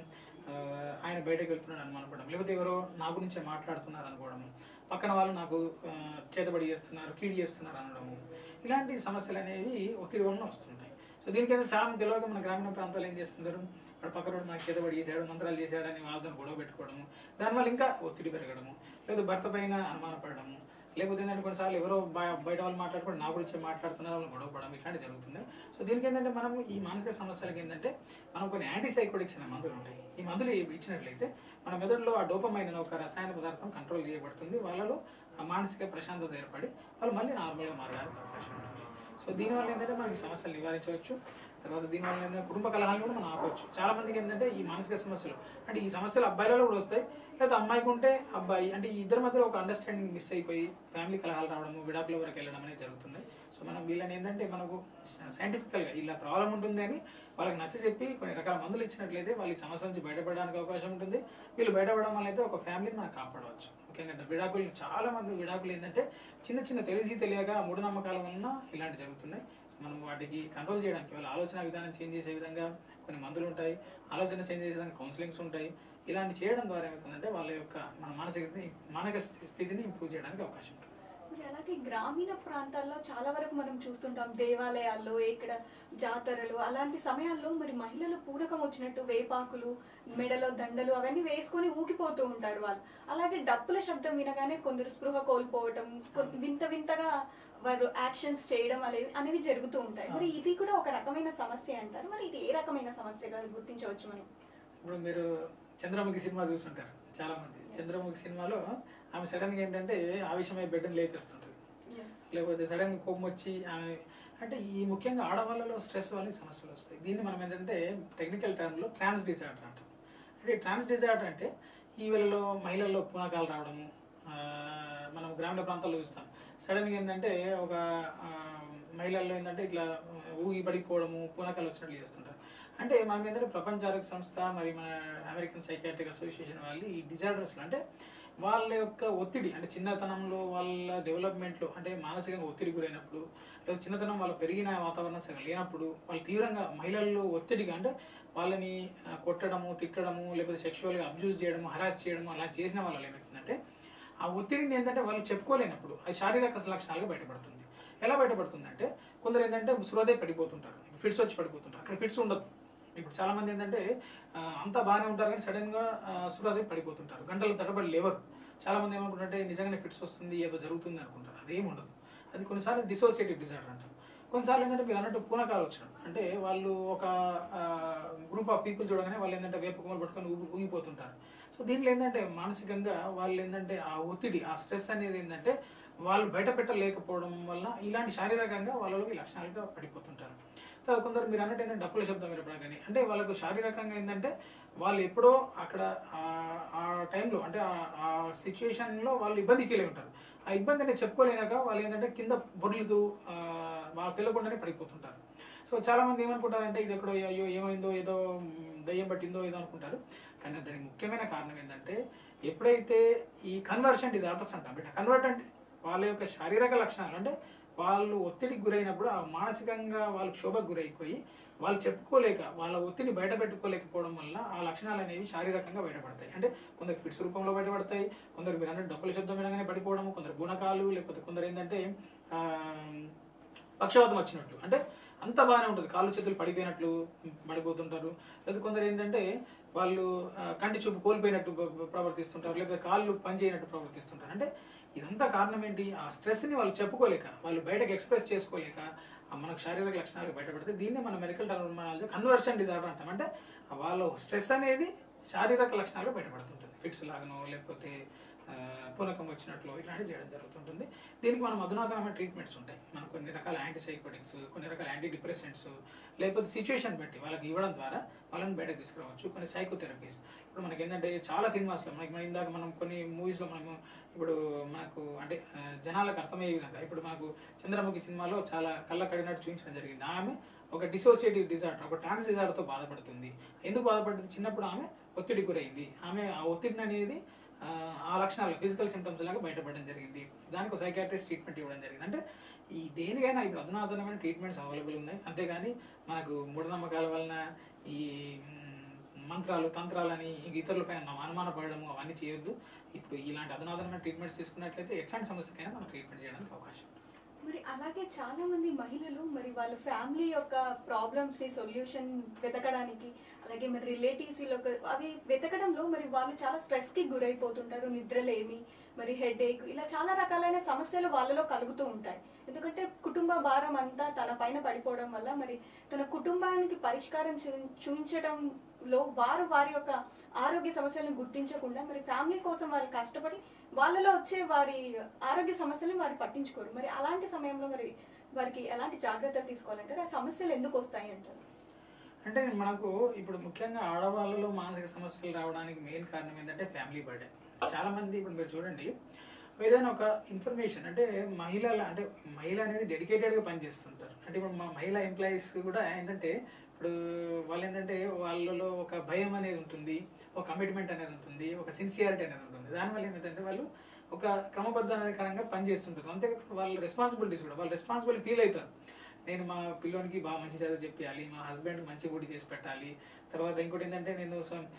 ఆ, ఆయన బయటకు వెళ్తున్నాడు అనుమానపడడం లేకపోతే ఎవరో నా గురించే మాట్లాడుతున్నారు అనుకోవడము పక్కన వాళ్ళు నాకు ఆ, చేతబడి చేస్తున్నారు కీడి చేస్తున్నారు అనడము ఇలాంటి సమస్యలు అనేవి ఒత్తిడి వలన వస్తుంటాయి సో దీనికైతే చాలా మంది తెలియక మన గ్రామీణ ప్రాంతాలు ఏం చేస్తుంటారు వాడు పక్క రోడ్డు మనకి చేతబడి చేశాడు మంత్రాలు చేశాడని వాళ్ళతో గొడవ పెట్టుకోవడము దానివల్ల ఇంకా ఒత్తిడి పెరగడము లేదా భర్త పైన అనుమానపడము లేకపోతే ఏంటంటే కొన్నిసార్లు ఎవరో బయ- బయట వాళ్ళు మాట్లాడుకుంటే నా గురించి మాట్లాడుతున్నారు వాళ్ళు గొడవ పడడం ఇట్లాంటి జరుగుతుంది సో దీనికి ఏంటంటే మనం ఈ మానసిక సమస్యలకి ఏంటంటే మనం కొన్ని యాంటీసైకోటిక్స్ అనే మందులు ఉంటాయి ఈ మందులు ఇచ్చినట్లయితే మన మెదడులో ఆ డోపమైన ఒక రసాయన పదార్థం కంట్రోల్ చేయబడుతుంది వాళ్ళలో ఆ మానసిక ప్రశాంతత ఏర్పడి వాళ్ళు మళ్ళీ నార్మల్గా మారడానికి అవకాశం ఉంటుంది సో దీనివల్ల ఏంటంటే మనం ఈ సమస్యలు నివారించవచ్చు తర్వాత దీనివల్ల ఏంటంటే కుటుంబ కలహాలు కూడా మనం ఆపవచ్చు చాలా మందికి ఏంటంటే ఈ మానసిక సమస్యలు అంటే ఈ సమస్యలు అబ్బాయిలలో కూడా వస్తాయి లేదా అమ్మాయికి ఉంటే అబ్బాయి అంటే ఈ ఇద్దరి మధ్యలో ఒక అండర్స్టాండింగ్ మిస్ అయిపోయి ఫ్యామిలీ కలహాలు రావడము విడాకుల వరకు వెళ్ళడం అనేది జరుగుతుంది సో మనం వీళ్ళని ఏంటంటే మనకు సైంటిఫికల్ గా ఇలా ప్రాబ్లం ఉంటుంది అని వాళ్ళకి నచ్చ చెప్పి కొన్ని రకాల మందులు ఇచ్చినట్లయితే వాళ్ళ ఈ సమస్య నుంచి బయటపడడానికి అవకాశం ఉంటుంది వీళ్ళు బయటపడడం వల్ల అయితే ఒక ఫ్యామిలీని మనం కాపాడవచ్చు ముఖ్యంగా విడాకులు చాలా మంది విడాకులు ఏంటంటే చిన్న చిన్న తెలిసి తెలియక మూఢనమ్మకాల వలన ఇలాంటి జరుగుతున్నాయి సో మనం వాటికి కంట్రోల్ చేయడానికి వాళ్ళ ఆలోచన విధానం చేంజ్ చేసే విధంగా కొన్ని మందులు ఉంటాయి ఆలోచన చేంజ్ చేసే విధంగా కౌన్సిలింగ్స్ ఉంటాయి ఇలాంటి చేయడం ద్వారా ఏమవుతుందంటే వాళ్ళ యొక్క మన మానసిక స్థితిని మానసిక స్థితిని ఇంప్రూవ్ చేయడానికి అవకాశం ఉంటుంది మరి అలాగే గ్రామీణ ప్రాంతాల్లో చాలా వరకు మనం చూస్తుంటాం దేవాలయాల్లో ఇక్కడ జాతరలు అలాంటి సమయాల్లో మరి మహిళలు పూనకం వచ్చినట్టు వేపాకులు మెడలో దండలు అవన్నీ వేసుకొని ఊగిపోతూ ఉంటారు వాళ్ళు అలాగే డప్పుల శబ్దం వినగానే కొందరు స్పృహ కోల్పోవటం కొ- వింత వింతగా వారు యాక్షన్స్ చేయడం అనేవి అనేవి జరుగుతూ ఉంటాయి మరి ఇది కూడా ఒక రకమైన సమస్య అంటారు మరి ఇది ఏ రకమైన సమస్యగా గుర్తించవచ్చు మనం ఇప్పుడు మీరు చంద్రముఖి సినిమా చూస్తుంటారు చాలా మంది చంద్రముఖి సినిమాలో ఆమె సడన్ గా ఏంటంటే ఆవేశమై బిడ్డను లేపేస్తుంటుంది లేకపోతే సడన్ గా కోపం వచ్చి ఆమె అంటే ఈ ముఖ్యంగా ఆడవాళ్ళలో స్ట్రెస్ వల్ల ఈ సమస్యలు వస్తాయి దీన్ని మనం ఏంటంటే టెక్నికల్ టర్మ్లో ట్రాన్స్ డిజార్డర్ అంటాం అంటే ట్రాన్స్ డిజార్డర్ అంటే ఈ వేళలో మహిళల్లో పూనకాలు రావడము ఆ, మనం గ్రామీణ ప్రాంతాల్లో చూస్తాం సడన్గా ఏంటంటే ఒక ఆ, మహిళల్లో ఏంటంటే ఇట్లా ఊగి పడిపోవడము పూనకాలు వచ్చినట్లు చేస్తుంటారు అంటే మనం ఏంటంటే ప్రపంచ ఆరోగ్య సంస్థ మరి మన అమెరికన్ సైకాట్రిక్ అసోసియేషన్ వాళ్ళు ఈ డిజార్డర్స్ అంటే వాళ్ళ యొక్క ఒత్తిడి అంటే చిన్నతనంలో వాళ్ళ డెవలప్మెంట్లో అంటే మానసికంగా ఒత్తిడి గురైనప్పుడు లేదా చిన్నతనం వాళ్ళు పెరిగిన వాతావరణం సరిగా లేనప్పుడు వాళ్ళు తీవ్రంగా మహిళల్లో ఒత్తిడిగా అంటే వాళ్ళని ఆ, కొట్టడము తిట్టడము లేకపోతే సెక్షువల్గా అబ్యూజ్ చేయడము హరాస్ చేయడము అలా చేసిన వాళ్ళు ఏమవుతుందంటే ఆ ఒత్తిడిని ఏంటంటే వాళ్ళు చెప్పుకోలేనప్పుడు అది శారీరక లక్షణాలుగా బయటపడుతుంది ఎలా బయటపడుతుంది అంటే కొందరు ఏంటంటే సురదే పడిపోతుంటారు ఫిట్స్ వచ్చి పడిపోతుంటారు అక్కడ ఫిట్స్ ఉండదు ఇప్పుడు చాలా మంది ఏంటంటే ఆ, అంతా బాగానే ఉంటారు కానీ సడన్ గా సురాది పడిపోతుంటారు గంటల తరబడి లేవరు చాలా మంది ఏమనుకుంటారంటే నిజంగానే ఫిట్స్ వస్తుంది ఏదో జరుగుతుంది అనుకుంటారు అదేం ఉండదు అది కొన్నిసార్లు డిసోసియేటివ్ డిజార్డర్ అంటారు కొన్నిసార్లు ఏంటంటే మీరు అన్నట్టు పూనకాలు వచ్చడం అంటే వాళ్ళు ఒక గ్రూప్ ఆఫ్ పీపుల్ చూడగానే వాళ్ళు ఏంటంటే వేప కొమ్మలు పట్టుకొని ఊగి- ఊగిపోతుంటారు సో దీంట్లో ఏంటంటే మానసికంగా వాళ్ళు ఏంటంటే ఆ ఒత్తిడి ఆ స్ట్రెస్ అనేది ఏంటంటే వాళ్ళు బయట పెట్టలేకపోవడం వల్ల ఇలాంటి శారీరకంగా వాళ్ళలో ఈ లక్షణాలుగా పడిపోతుంటారు తర్వాత కొందరు మీరు అన్నట్టు ఏంటంటే డప్పుల శబ్దం వినపడం కానీ అంటే వాళ్ళకు శారీరకంగా ఏంటంటే వాళ్ళు ఎప్పుడో అక్కడ ఆ- ఆ టైంలో అంటే ఆ- ఆ సిచ్యుయేషన్లో వాళ్ళు ఇబ్బంది ఫీల్ అయి ఉంటారు ఆ ఇబ్బంది అనేది చెప్పుకోలేనాక వాళ్ళు ఏంటంటే కింద బొర్లుతూ ఆ, వాళ్ళు తెలియకుండానే పడిపోతుంటారు సో చాలా మంది ఏమనుకుంటారంటే ఇది ఎక్కడో అయ్యో ఏమైందో ఏదో మ్, దయ్యం పట్టిందో ఏదో అనుకుంటారు కానీ దానికి ముఖ్యమైన కారణం ఏంటంటే ఎప్పుడైతే ఈ కన్వర్షన్ డిజార్డర్స్ అంటాం బిడ్డ కన్వర్ట్ అంటే వాళ్ళ యొక్క శారీరక లక్షణాలు అంటే వాళ్ళు ఒత్తిడికి గురైనప్పుడు ఆ మానసికంగా వాళ్ళు క్షోభకు గురైపోయి వాళ్ళు చెప్పుకోలేక వాళ్ళ ఒత్తిడిని బయట పెట్టుకోలేకపోవడం వల్ల ఆ లక్షణాలు అనేవి శారీరకంగా బయటపడతాయి అంటే కొందరు ఫిట్స్ రూపంలో బయటపడతాయి కొందరు మీరు అంటే డబ్బుల శబ్దం వినగానే పడిపోవడం కొందరు గుణకాలు లేకపోతే కొందరు ఏంటంటే ఆ, పక్షవాతం వచ్చినట్లు అంటే అంత బాగానే ఉంటుంది కాళ్ళు చేతులు పడిపోయినట్లు పడిపోతుంటారు లేదా కొందరు ఏంటంటే వాళ్ళు ఆ, కంటి చూపు కోల్పోయినట్టు ప్ర- ప్ర- ప్రవర్తిస్తుంటారు లేకపోతే కాళ్ళు పనిచేయనట్టు ప్రవర్తిస్తుంటారు అంటే ఇదంతా కారణం ఏంటి ఆ స్ట్రెస్ని వాళ్ళు చెప్పుకోలేక వాళ్ళు బయటకు ఎక్స్ప్రెస్ చేసుకోలేక ఆ మనకు శారీరక లక్షణాలు బయటపడితే దీన్ని మన మెడికల్ టర్మినాలజీ కన్వర్షన్ డిజార్డర్ అంటాం అంటే వాళ్ళ స్ట్రెస్ అనేది శారీరక లక్షణాలు బయటపడుతుంటుంది ఫిట్స్ లాగనో లేకపోతే ఆ, పూనకం వచ్చినట్లు ఇట్లాంటివి చేయడం జరుగుతుంటుంది దీనికి మనం అధునాతనమైన ట్రీట్మెంట్స్ ఉంటాయి మనం కొన్ని రకాల యాంటీసైకోటిక్స్ కొన్ని రకాల యాంటీ డిప్రెసెంట్స్ లేకపోతే సిచ్యువేషన్ బట్టి వాళ్ళకి ఇవ్వడం ద్వారా వాళ్ళని బయటకు తీసుకురావచ్చు కొన్ని సైకోథెరపీస్ ఇప్పుడు మనకి ఏంటంటే చాలా సినిమాస్లో మనకి మన ఇందాక మనం కొన్ని మూవీస్లో మనము ఇప్పుడు మనకు అంటే ఆ, జనాలకు అర్థమయ్యే విధంగా ఇప్పుడు మనకు చంద్రముఖి సినిమాలో చాలా కళ్ళ కడినట్టు చూపించడం జరిగింది ఆమె ఒక డిసోసియేటివ్ డిజార్డర్ ఒక ట్రాన్స్ డిజార్డర్తో బాధపడుతుంది ఎందుకు బాధపడుతుంది చిన్నప్పుడు ఆమె ఒత్తిడి గురైంది ఆమె ఆ ఒత్తిడిని అనేది ఆ, ఆ లక్షణాలు ఫిజికల్ సిమ్టమ్స్ లాగా బయటపడడం జరిగింది దానికి ఒక సైకాట్రిస్ట్ ట్రీట్మెంట్ ఇవ్వడం జరిగింది అంటే ఈ దేనికైనా ఇప్పుడు అధునాతనమైన ట్రీట్మెంట్స్ అవైలబుల్ ఉన్నాయి అంతేగాని మనకు మూఢనమ్మకాల వలన ఈ మ్, మంత్రాలు తంత్రాలని ఇంక ఇతరులపైన మనం అనుమానపడము అవన్నీ చేయొద్దు ఇప్పుడు ఇలాంటి అధునాతనమైన ట్రీట్మెంట్స్ తీసుకున్నట్లయితే ఎట్లాంటి సమస్యకైనా మనం ట్రీట్మెంట్ చేయడానికి అవకాశం ఉంది. మరి అలాగే చాలా మంది మహిళలు మరి వాళ్ళ ఫ్యామిలీ యొక్క ప్రాబ్లమ్స్ ని సొల్యూషన్ వెతకడానికి అలాగే మరి రిలేటివ్స్ యొక్క అవి వెతకడంలో మరి వాళ్ళు చాలా స్ట్రెస్ కి గురైపోతుంటారు నిద్రలేమి మరి హెడ్ ఏక్ ఇలా చాలా రకాలైన సమస్యలు వాళ్ళలో కలుగుతూ ఉంటాయి ఎందుకంటే కుటుంబ భారం అంతా తన పైన పడిపోవడం వల్ల మరి తన కుటుంబానికి పరిష్కారం చూ- చూపించడంలో వారు వారి యొక్క ఆరోగ్య సమస్యలను గుర్తించకుండా మరి ఫ్యామిలీ కోసం వాళ్ళు కష్టపడి వాళ్ళలో వచ్చే వారి ఆరోగ్య సమస్యలను వారు పట్టించుకోరు మరి అలాంటి సమయంలో మరి వారికి ఎలాంటి జాగ్రత్తలు తీసుకోవాలంటారు ఆ సమస్యలు ఎందుకు వస్తాయి అంటారు అంటే మనకు ఇప్పుడు ముఖ్యంగా ఆడవాళ్ళలో మానసిక సమస్యలు రావడానికి మెయిన్ కారణం ఏంటంటే ఫ్యామిలీ బర్డెన్ చాలా మంది ఇప్పుడు మీరు చూడండి ఏదైనా ఒక ఇన్ఫర్మేషన్ అంటే మహిళల అంటే మహిళ అనేది డెడికేటెడ్గా పనిచేస్తుంటారు అంటే ఇప్పుడు మా మహిళా ఎంప్లాయీస్ కూడా ఏంటంటే ఇప్పుడు వాళ్ళు ఏంటంటే వాళ్ళలో ఒక భయం అనేది ఉంటుంది ఒక కమిట్మెంట్ అనేది ఉంటుంది ఒక సిన్సియారిటీ అనేది ఉంటుంది దానివల్ల ఏమైందంటే వాళ్ళు ఒక క్రమబద్ధకరంగా పనిచేస్తుంటారు అంతేకాకుండా వాళ్ళ రెస్పాన్సిబిలిటీస్ కూడా వాళ్ళు రెస్పాన్సిబిలిటీ ఫీల్ అవుతారు నేను మా పిల్లోనికి బాగా మంచి చదువు చెప్పాలి మా హస్బెండ్ మంచి గుడి చేసి పెట్టాలి తర్వాత ఇంకోటి ఏంటంటే నేను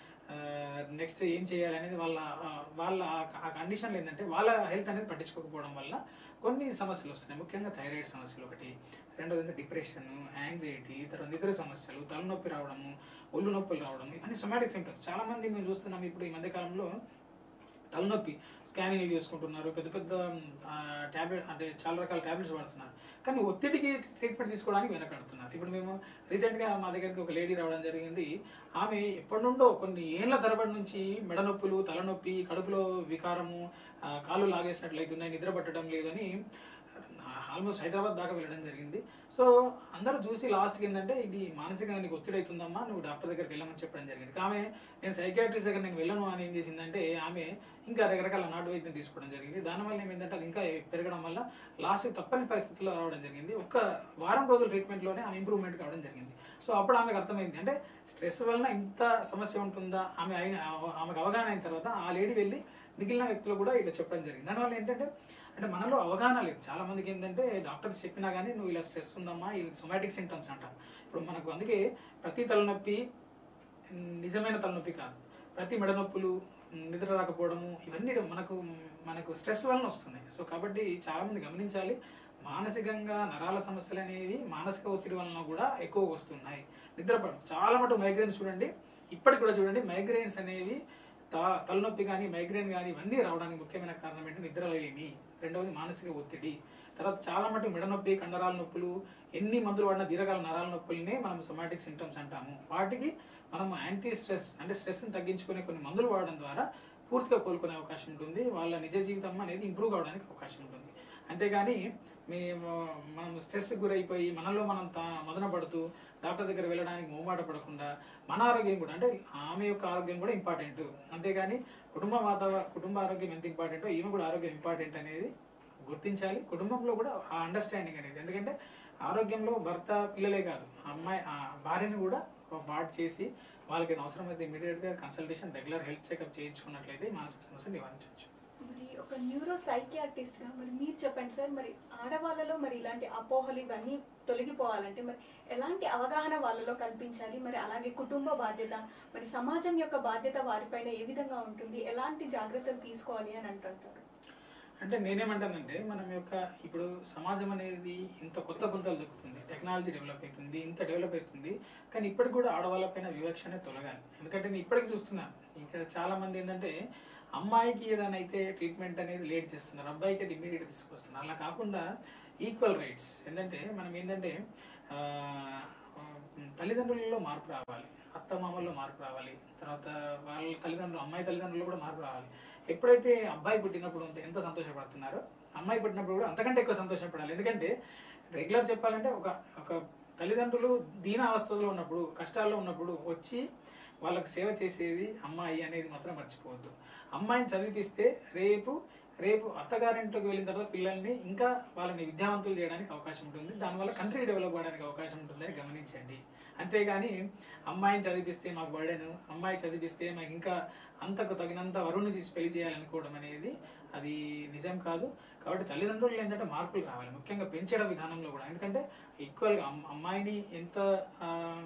నెక్స్ట్ ఏం చేయాలి అనేది వాళ్ళ ఆ, వాళ్ళ ఆ- ఆ కండిషన్లు ఏంటంటే వాళ్ళ హెల్త్ అనేది పట్టించుకోకపోవడం వల్ల కొన్ని సమస్యలు వస్తున్నాయి ముఖ్యంగా థైరాయిడ్ సమస్యలు ఒకటి రెండోది డిప్రెషన్ యాంగ్జైటీ తర్వాత నిద్ర సమస్యలు తలనొప్పి రావడము ఒళ్ళు నొప్పులు రావడం ఇవన్నీ సొమాటిక్ సిమ్టమ్స్ చాలా మంది మేము చూస్తున్నాం ఇప్పుడు ఈ మధ్య కాలంలో తలనొప్పి స్కానింగ్ చేసుకుంటున్నారు పెద్ద పెద్ద ట్యాబ్లెట్ అంటే చాలా రకాల ట్యాబ్లెట్స్ వాడుతున్నారు కానీ ఒత్తిడికి ట్రీట్మెంట్ తీసుకోవడానికి వెనకాడుతున్నారు ఇప్పుడు మేము రీసెంట్గా మా దగ్గరికి ఒక లేడీ రావడం జరిగింది ఆమె ఎప్పటి నుండో కొన్ని ఏళ్ల తరబడి నుంచి మెడ నొప్పులు తలనొప్పి కడుపులో వికారము ఆ, కాళ్ళు లాగేసినట్లయితున్నాయి నిద్ర పట్టడం లేదని ఆల్మోస్ట్ హైదరాబాద్ దాకా వెళ్ళడం జరిగింది సో అందరూ చూసి లాస్ట్కి ఏంటంటే ఇది మానసికంగా నీకు ఒత్తిడి అవుతుందమ్మా నువ్వు డాక్టర్ దగ్గరికి వెళ్ళమని చెప్పడం జరిగింది ఆమె నేను సైకాట్రిస్ట్ దగ్గర నేను వెళ్ళను అని ఏం చేసిందంటే ఆమె ఇంకా రకరకాల నాటు వైద్యం తీసుకోవడం జరిగింది దానివల్ల ఏమైందంటే అది ఇంకా పెరగడం వల్ల లాస్ట్ తప్పని పరిస్థితుల్లో రావడం జరిగింది ఒక్క వారం రోజుల ట్రీట్మెంట్లోనే ఆమె ఇంప్రూవ్మెంట్ కావడం జరిగింది సో అప్పుడు ఆమెకు అర్థమైంది అంటే స్ట్రెస్ వలన ఇంత సమస్య ఉంటుందా ఆమె అయిన ఆమెకు అవగాహన అయిన తర్వాత ఆ లేడీ వెళ్ళి మిగిలిన వ్యక్తులు కూడా ఇట్లా చెప్పడం జరిగింది దానివల్ల ఏంటంటే అంటే మనలో అవగాహన లేదు చాలా మందికి ఏంటంటే డాక్టర్స్ చెప్పినా కానీ నువ్వు ఇలా స్ట్రెస్ ఉందమ్మా ఇది సొమాటిక్ సింటమ్స్ అంటాం ఇప్పుడు మనకు అందుకే ప్రతి తలనొప్పి నిజమైన తలనొప్పి కాదు ప్రతి మెడ నొప్పులు నిద్ర రాకపోవడము ఇవన్నీ మనకు మనకు స్ట్రెస్ వలన వస్తున్నాయి సో కాబట్టి చాలా మంది గమనించాలి మానసికంగా నరాల సమస్యలు అనేవి మానసిక ఒత్తిడి వలన కూడా ఎక్కువ వస్తున్నాయి నిద్రపడం చాలా మటుకు మైగ్రేన్స్ చూడండి ఇప్పటికి కూడా చూడండి మైగ్రేన్స్ అనేవి త- తలనొప్పి కానీ మైగ్రేన్ కానీ ఇవన్నీ రావడానికి ముఖ్యమైన కారణం ఏంటి నిద్రలేమి రెండవది మానసిక ఒత్తిడి తర్వాత చాలా మటుకు మెడ నొప్పి కండరాల నొప్పులు ఎన్ని మందులు వాడిన దీర్ఘకాల నరాల నొప్పులనే మనం సొమాటిక్ సింటమ్స్ అంటాము వాటికి మనం యాంటీ స్ట్రెస్ అంటే స్ట్రెస్ని తగ్గించుకునే కొన్ని మందులు వాడడం ద్వారా పూర్తిగా కోలుకునే అవకాశం ఉంటుంది వాళ్ళ నిజ జీవితం అనేది ఇంప్రూవ్ కావడానికి అవకాశం ఉంటుంది అంతేగాని మేము మనం స్ట్రెస్ గురైపోయి మనలో మనం తా మదన పడుతూ డాక్టర్ దగ్గర వెళ్ళడానికి మొహమాట పడకుండా మన ఆరోగ్యం కూడా అంటే ఆమె యొక్క ఆరోగ్యం కూడా ఇంపార్టెంట్ అంతేగాని కుటుంబ వాతావరణ కుటుంబ ఆరోగ్యం ఎంత ఇంపార్టెంటో ఈమె కూడా ఆరోగ్యం ఇంపార్టెంట్ అనేది గుర్తించాలి కుటుంబంలో కూడా ఆ అండర్స్టాండింగ్ అనేది ఎందుకంటే ఆరోగ్యంలో భర్త పిల్లలే కాదు అమ్మాయి ఆ భార్యని కూడా ఒక పార్ట్ చేసి వాళ్ళకి అవసరమైతే ఇమీడియట్ గా కన్సల్టేషన్ రెగ్యులర్ హెల్త్ చెకప్ చేయించుకున్నట్లయితే మానసిక సమస్య నివారించవచ్చు మరి ఒక న్యూరో సైకియాట్రిస్ట్ గా మరి మీరు చెప్పండి సార్ మరి ఆడవాళ్ళలో మరి ఇలాంటి అపోహలు ఇవన్నీ తొలగిపోవాలంటే మరి ఎలాంటి అవగాహన వాళ్ళలో కల్పించాలి మరి అలాగే కుటుంబ బాధ్యత మరి సమాజం యొక్క బాధ్యత వారిపైన ఏ విధంగా ఉంటుంది ఎలాంటి జాగ్రత్తలు తీసుకోవాలి అని అంటుంటారు అంటే నేనేమంటానంటే మనం యొక్క ఇప్పుడు సమాజం అనేది ఇంత కొత్త గుంతలు దొరుకుతుంది టెక్నాలజీ డెవలప్ అవుతుంది ఇంత డెవలప్ అవుతుంది కానీ ఇప్పటికి కూడా ఆడవాళ్ళపైన వివక్ష అనేది తొలగాలి ఎందుకంటే నేను ఇప్పటికి చూస్తున్నాను ఇంకా చాలా మంది ఏంటంటే అమ్మాయికి ఏదైనా అయితే ట్రీట్మెంట్ అనేది లేట్ చేస్తున్నారు అబ్బాయికి అది ఇమీడియట్ తీసుకొస్తున్నారు అలా కాకుండా ఈక్వల్ రైట్స్ ఏంటంటే మనం ఏంటంటే ఆ, ఆ, తల్లిదండ్రులలో మార్పు రావాలి అత్త మామల్లో మార్పు రావాలి తర్వాత వాళ్ళ తల్లిదండ్రులు అమ్మాయి తల్లిదండ్రులు కూడా మార్పు రావాలి ఎప్పుడైతే అబ్బాయి పుట్టినప్పుడు అంత- ఎంత సంతోషపడుతున్నారో అమ్మాయి పుట్టినప్పుడు కూడా అంతకంటే ఎక్కువ సంతోషపడాలి ఎందుకంటే రెగ్యులర్ చెప్పాలంటే ఒక ఒక తల్లిదండ్రులు దీన అవస్థలో ఉన్నప్పుడు కష్టాల్లో ఉన్నప్పుడు వచ్చి వాళ్ళకి సేవ చేసేది అమ్మాయి అనేది మాత్రం మర్చిపోవద్దు అమ్మాయిని చదివిపిస్తే రేపు రేపు అత్తగారింట్లోకి వెళ్ళిన తర్వాత పిల్లల్ని ఇంకా వాళ్ళని విద్యావంతులు చేయడానికి అవకాశం ఉంటుంది దానివల్ల కంట్రీ డెవలప్ అవ్వడానికి అవకాశం ఉంటుందని గమనించండి అంతేగాని అమ్మాయిని చదివిస్తే మాకు బర్డెన్ అమ్మాయి చదివిస్తే మాకు ఇంకా అంతకు తగినంత వరుణ్ణి తీసి పెళ్లి చేయాలనుకోవడం అనేది అది నిజం కాదు కాబట్టి తల్లిదండ్రులు ఏంటంటే మార్పులు రావాలి ముఖ్యంగా పెంచడం విధానంలో కూడా ఎందుకంటే ఈక్వల్గా అమ్మాయిని ఎంత ఆ,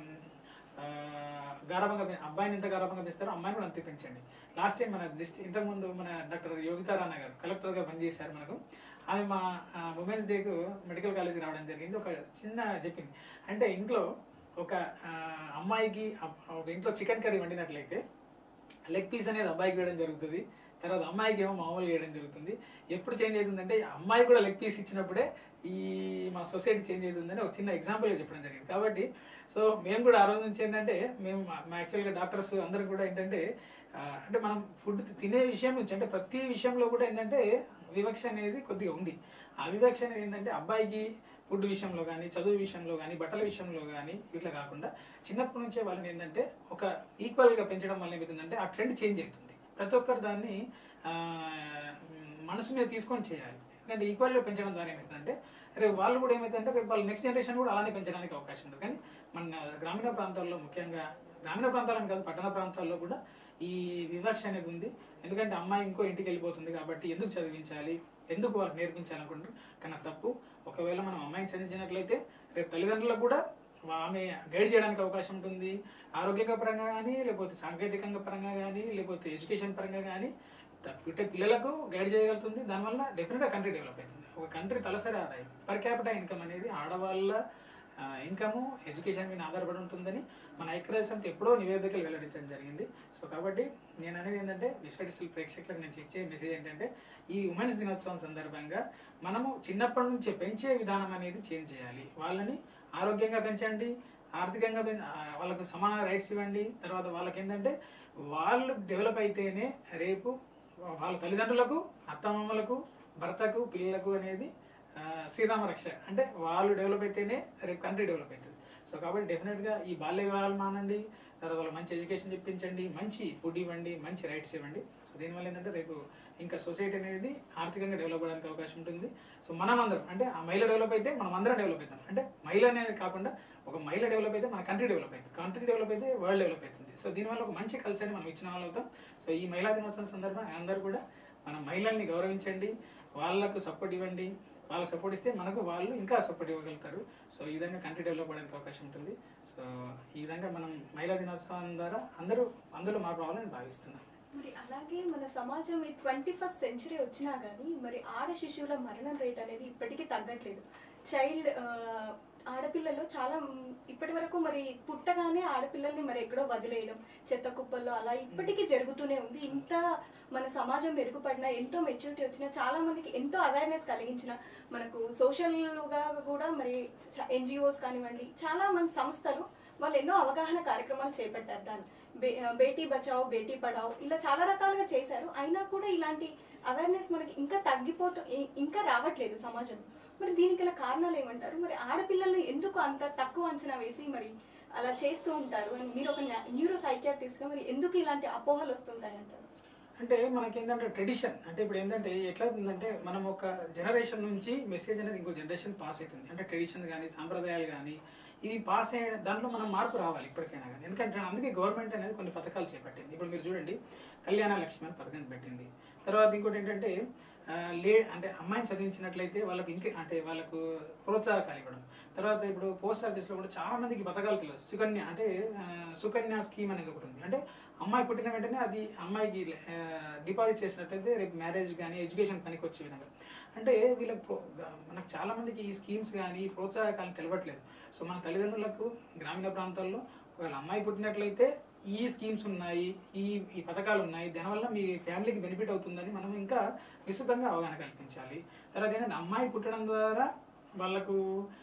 ఆ, గారాబంగా పె- అబ్బాయిని ఎంత గారాబంగా పెంచుతారో అమ్మాయిని కూడా అంతే పెంచండి లాస్ట్ టైం మన దిస్ట్ ఇంతకుముందు మన డాక్టర్ యోగితారాణ గారు కలెక్టర్గా పనిచేశారు మనకు ఆమె మా ఉమెన్స్ డేకు మెడికల్ కాలేజ్ రావడం జరిగింది ఒక చిన్న చెప్పింది అంటే ఇంట్లో ఒక ఆ, అమ్మాయికి అబ్- ఒక ఇంట్లో చికెన్ కర్రీ వండినట్లయితే లెగ్ పీస్ అనేది అబ్బాయికి వేయడం జరుగుతుంది తర్వాత అమ్మాయికి ఏమో మామూలుగా వేయడం జరుగుతుంది ఎప్పుడు చేంజ్ అవుతుందంటే అమ్మాయి కూడా లెగ్ పీస్ ఇచ్చినప్పుడే ఈ మా సొసైటీ చేంజ్ అవుతుందని ఒక చిన్న ఎగ్జాంపుల్ చెప్పడం జరిగింది కాబట్టి సో మేము కూడా ఆ రోజు నుంచి ఏంటంటే మేము మా యాక్చువల్గా డాక్టర్స్ అందరూ కూడా ఏంటంటే ఆ, అంటే మనం ఫుడ్ తినే విషయం నుంచి అంటే ప్రతి విషయంలో కూడా ఏంటంటే వివక్ష అనేది కొద్దిగా ఉంది ఆ వివక్ష అనేది ఏంటంటే అబ్బాయికి ఫుడ్ విషయంలో కానీ చదువు విషయంలో కానీ బట్టల విషయంలో కానీ ఇట్లా కాకుండా చిన్నప్పటి నుంచే వాళ్ళని ఏంటంటే ఒక ఈక్వల్ గా పెంచడం వల్ల ఏమవుతుందంటే ఆ ట్రెండ్ చేంజ్ అవుతుంది ప్రతి ఒక్కరు దాన్ని ఆ, మనసు మీద తీసుకొని చేయాలి ఎందుకంటే ఈక్వల్ గా పెంచడం ద్వారా ఏమవుతుందంటే రేపు వాళ్ళు కూడా ఏమవుతుందంటే రేపు వాళ్ళ నెక్స్ట్ జనరేషన్ కూడా అలానే పెంచడానికి అవకాశం ఉంటుంది కానీ మన గ్రామీణ ప్రాంతాల్లో ముఖ్యంగా గ్రామీణ ప్రాంతాలని కాదు పట్టణ ప్రాంతాల్లో కూడా ఈ వివక్ష అనేది ఉంది ఎందుకంటే అమ్మాయి ఇంకో ఇంటికి వెళ్ళిపోతుంది కాబట్టి ఎందుకు చదివించాలి ఎందుకు వాళ్ళకి నేర్పించాలనుకుంటారు కానీ అది తప్పు ఒకవేళ మనం అమ్మాయిని చదివించినట్లయితే రేపు తల్లిదండ్రులకు కూడా వా- ఆమె గైడ్ చేయడానికి అవకాశం ఉంటుంది ఆరోగ్యంగా పరంగా కానీ లేకపోతే సాంకేతికంగా పరంగా కానీ లేకపోతే ఎడ్యుకేషన్ పరంగా కానీ పుట్టే పిల్లలకు గైడ్ చేయగలుగుతుంది దానివల్ల డెఫినెట్గా కంట్రీ డెవలప్ అవుతుంది ఒక కంట్రీ తలసరి ఆదాయం పర్ క్యాపిటల్ ఇన్కమ్ అనేది ఆడవాళ్ళ ఇన్కమ్ ఎడ్యుకేషన్ మీద ఆధారపడి ఉంటుందని మన ఐక్యరాజ్య సమితి ఎప్పుడో నివేదికలు వెల్లడించడం జరిగింది సో కాబట్టి నేను అనేది ఏంటంటే విశ్వడిస్టల్ ప్రేక్షకులకు నేను ఇచ్చే మెసేజ్ ఏంటంటే ఈ ఉమెన్స్ దినోత్సవం సందర్భంగా మనము చిన్నప్పటి నుంచే పెంచే విధానం అనేది చేంజ్ చేయాలి వాళ్ళని ఆరోగ్యంగా పెంచండి ఆర్థికంగా పెం- ఆ, వాళ్ళకు సమాన రైట్స్ ఇవ్వండి తర్వాత వాళ్ళకి ఏంటంటే వాళ్ళు డెవలప్ అయితేనే రేపు వాళ్ళ తల్లిదండ్రులకు అత్తమామలకు భర్తకు పిల్లలకు అనేది ఆ, శ్రీరామ రక్ష అంటే వాళ్ళు డెవలప్ అయితేనే రేపు కంట్రీ డెవలప్ అవుతుంది సో కాబట్టి డెఫినెట్గా ఈ బాల్య వివాహాలు మానండి తర్వాత వాళ్ళు మంచి ఎడ్యుకేషన్ చెప్పించండి మంచి ఫుడ్ ఇవ్వండి మంచి రైట్స్ ఇవ్వండి సో దీనివల్ల ఏంటంటే రేపు ఇంకా సొసైటీ అనేది ఆర్థికంగా డెవలప్ అవ్వడానికి అవకాశం ఉంటుంది సో మనం అందరం అంటే ఆ మహిళ డెవలప్ అయితే మనం అందరం డెవలప్ అవుతాం అంటే మహిళ అనేది కాకుండా ఒక మహిళ డెవలప్ అయితే మన కంట్రీ డెవలప్ అవుతుంది కంట్రీ డెవలప్ అయితే వరల్డ్ డెవలప్ అవుతుంది సో దీనివల్ల ఒక మంచి కల్చర్ని మనం ఇచ్చిన వాళ్ళు అవుతాం సో ఈ మహిళా దినోత్సవం సందర్భంగా అందరూ కూడా మన మహిళల్ని గౌరవించండి వాళ్ళకు సపోర్ట్ ఇవ్వండి వాళ్ళకి సపోర్ట్ ఇస్తే మనకు వాళ్ళు ఇంకా సపోర్ట్ ఇవ్వగలుగుతారు సో ఈ విధంగా కంట్రీ డెవలప్ అవ్వడానికి అవకాశం ఉంటుంది సో ఈ విధంగా మనం మహిళా దినోత్సవం ద్వారా అందరూ అందులో మార్పు రావాలని భావిస్తున్నాం మరి అలాగే మన సమాజం ఈ ట్వంటీ ఫస్ట్ సెంచరీ వచ్చినా కానీ మరి ఆడ శిశువుల మరణం రేట్ అనేది ఇప్పటికీ తగ్గట్లేదు చైల్డ్ ఆడపిల్లలు చాలా మ్, ఇప్పటి వరకు మరి పుట్టగానే ఆడపిల్లల్ని మరి ఎక్కడో వదిలేయడం చెత్త కుప్పల్లో అలా ఇప్పటికీ జరుగుతూనే ఉంది ఇంత మన సమాజం మెరుగుపడినా ఎంతో మెచ్యూరిటీ వచ్చినా చాలా మందికి ఎంతో అవేర్నెస్ కలిగించిన మనకు సోషల్గా కూడా మరి ఎన్జిఓస్ కానివ్వండి చాలా మంది సంస్థలు వాళ్ళు ఎన్నో అవగాహన కార్యక్రమాలు చేపట్టారు దాన్ని బే- ఆ, బేటీ బచావ్ బేటీ పడావ్ ఇలా చాలా రకాలుగా చేశారు అయినా కూడా ఇలాంటి అవేర్నెస్ మనకి ఇంకా తగ్గిపోతూ ఇ- ఇంకా రావట్లేదు సమాజం మరి దీనికి గల కారణాలు ఏమంటారు మరి ఆడపిల్లల్ని ఎందుకు అంత తక్కువ అంచనా వేసి మరి అలా చేస్తూ ఉంటారు అని మీరు ఒక న్యూరో సైకియాట్రిస్ట్ గా మరి ఎందుకు ఇలాంటి అపోహలు వస్తుంటాయి అంటారు అంటే మనకి ఏంటంటే ట్రెడిషన్ అంటే ఇప్పుడు ఏంటంటే ఎట్లా ఉందంటే మనం ఒక జనరేషన్ నుంచి మెసేజ్ అనేది ఇంకో జనరేషన్ పాస్ అవుతుంది అంటే ట్రెడిషన్ కానీ సాంప్రదాయాలు కానీ ఇవి పాస్ అయ్యే దాంట్లో మనం మార్పు రావాలి ఇప్పటికైనా కానీ ఎందుకంటే అందుకే గవర్నమెంట్ అనేది కొన్ని పథకాలు చేపట్టింది ఇప్పుడు మీరు చూడండి కళ్యాణ లక్ష్మి అని పథకం పెట్టింది తర్వాత ఇంకోటి ఏంటంటే ఆ, లే అంటే అమ్మాయిని చదివించినట్లయితే వాళ్ళకి ఇంకే అంటే వాళ్ళకు ప్రోత్సాహకాలు ఇవ్వడం తర్వాత ఇప్పుడు పోస్ట్ ఆఫీస్లో కూడా చాలా మందికి పథకాలు తెలియదు సుకన్య అంటే ఆ, సుకన్య స్కీమ్ అనేది ఒకటి ఉంది అంటే అమ్మాయి పుట్టిన వెంటనే అది అమ్మాయికి డిపాజిట్ చేసినట్లయితే రేపు మ్యారేజ్ కానీ ఎడ్యుకేషన్ పనికి వచ్చే విధంగా అంటే వీళ్ళకి ప్రో- మనకు చాలా మందికి ఈ స్కీమ్స్ కానీ ప్రోత్సాహకాలు తెలవట్లేదు సో మన తల్లిదండ్రులకు గ్రామీణ ప్రాంతాల్లో ఒకవేళ అమ్మాయి పుట్టినట్లయితే ఈ స్కీమ్స్ ఉన్నాయి ఈ ఈ పథకాలు ఉన్నాయి దానివల్ల మీ ఫ్యామిలీకి బెనిఫిట్ అవుతుందని మనం ఇంకా విస్తృతంగా అవగాహన కల్పించాలి తర్వాత ఏంటంటే అమ్మాయి పుట్టడం ద్వారా వాళ్ళకు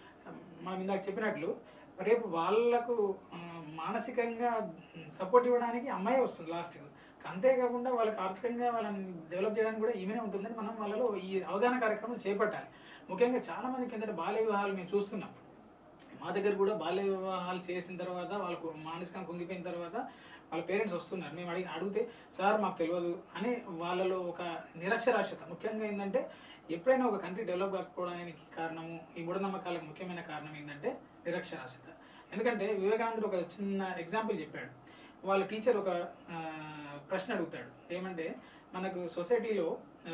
మనం ఇందాక చెప్పినట్లు రేపు వాళ్ళకు ఆ, మానసికంగా సపోర్ట్ ఇవ్వడానికి అమ్మాయి వస్తుంది లాస్ట్ అంతేకాకుండా వాళ్ళకి ఆర్థికంగా వాళ్ళని డెవలప్ చేయడానికి కూడా ఈమెనే ఉంటుందని మనం వాళ్ళలో ఈ అవగాహన కార్యక్రమం చేపట్టాలి ముఖ్యంగా చాలా మందికి ఏంటంటే బాల్య వివాహాలు మేము చూస్తున్నాం మా దగ్గర కూడా బాల్య వివాహాలు చేసిన తర్వాత వాళ్ళకు మానసికంగా కుంగిపోయిన తర్వాత వాళ్ళ పేరెంట్స్ వస్తున్నారు మేము అడిగి అడిగితే సార్ మాకు తెలియదు అని వాళ్ళలో ఒక నిరక్షరాస్యత ముఖ్యంగా ఏంటంటే ఎప్పుడైనా ఒక కంట్రీ డెవలప్ కాకపోవడానికి కారణము ఈ మూఢనమ్మకాలకు ముఖ్యమైన కారణం ఏంటంటే నిరక్షరాస్యత ఎందుకంటే వివేకానందుడు ఒక చిన్న ఎగ్జాంపుల్ చెప్పాడు వాళ్ళ టీచర్ ఒక ఆ, ప్రశ్న అడుగుతాడు ఏమంటే మనకు సొసైటీలో ఆ,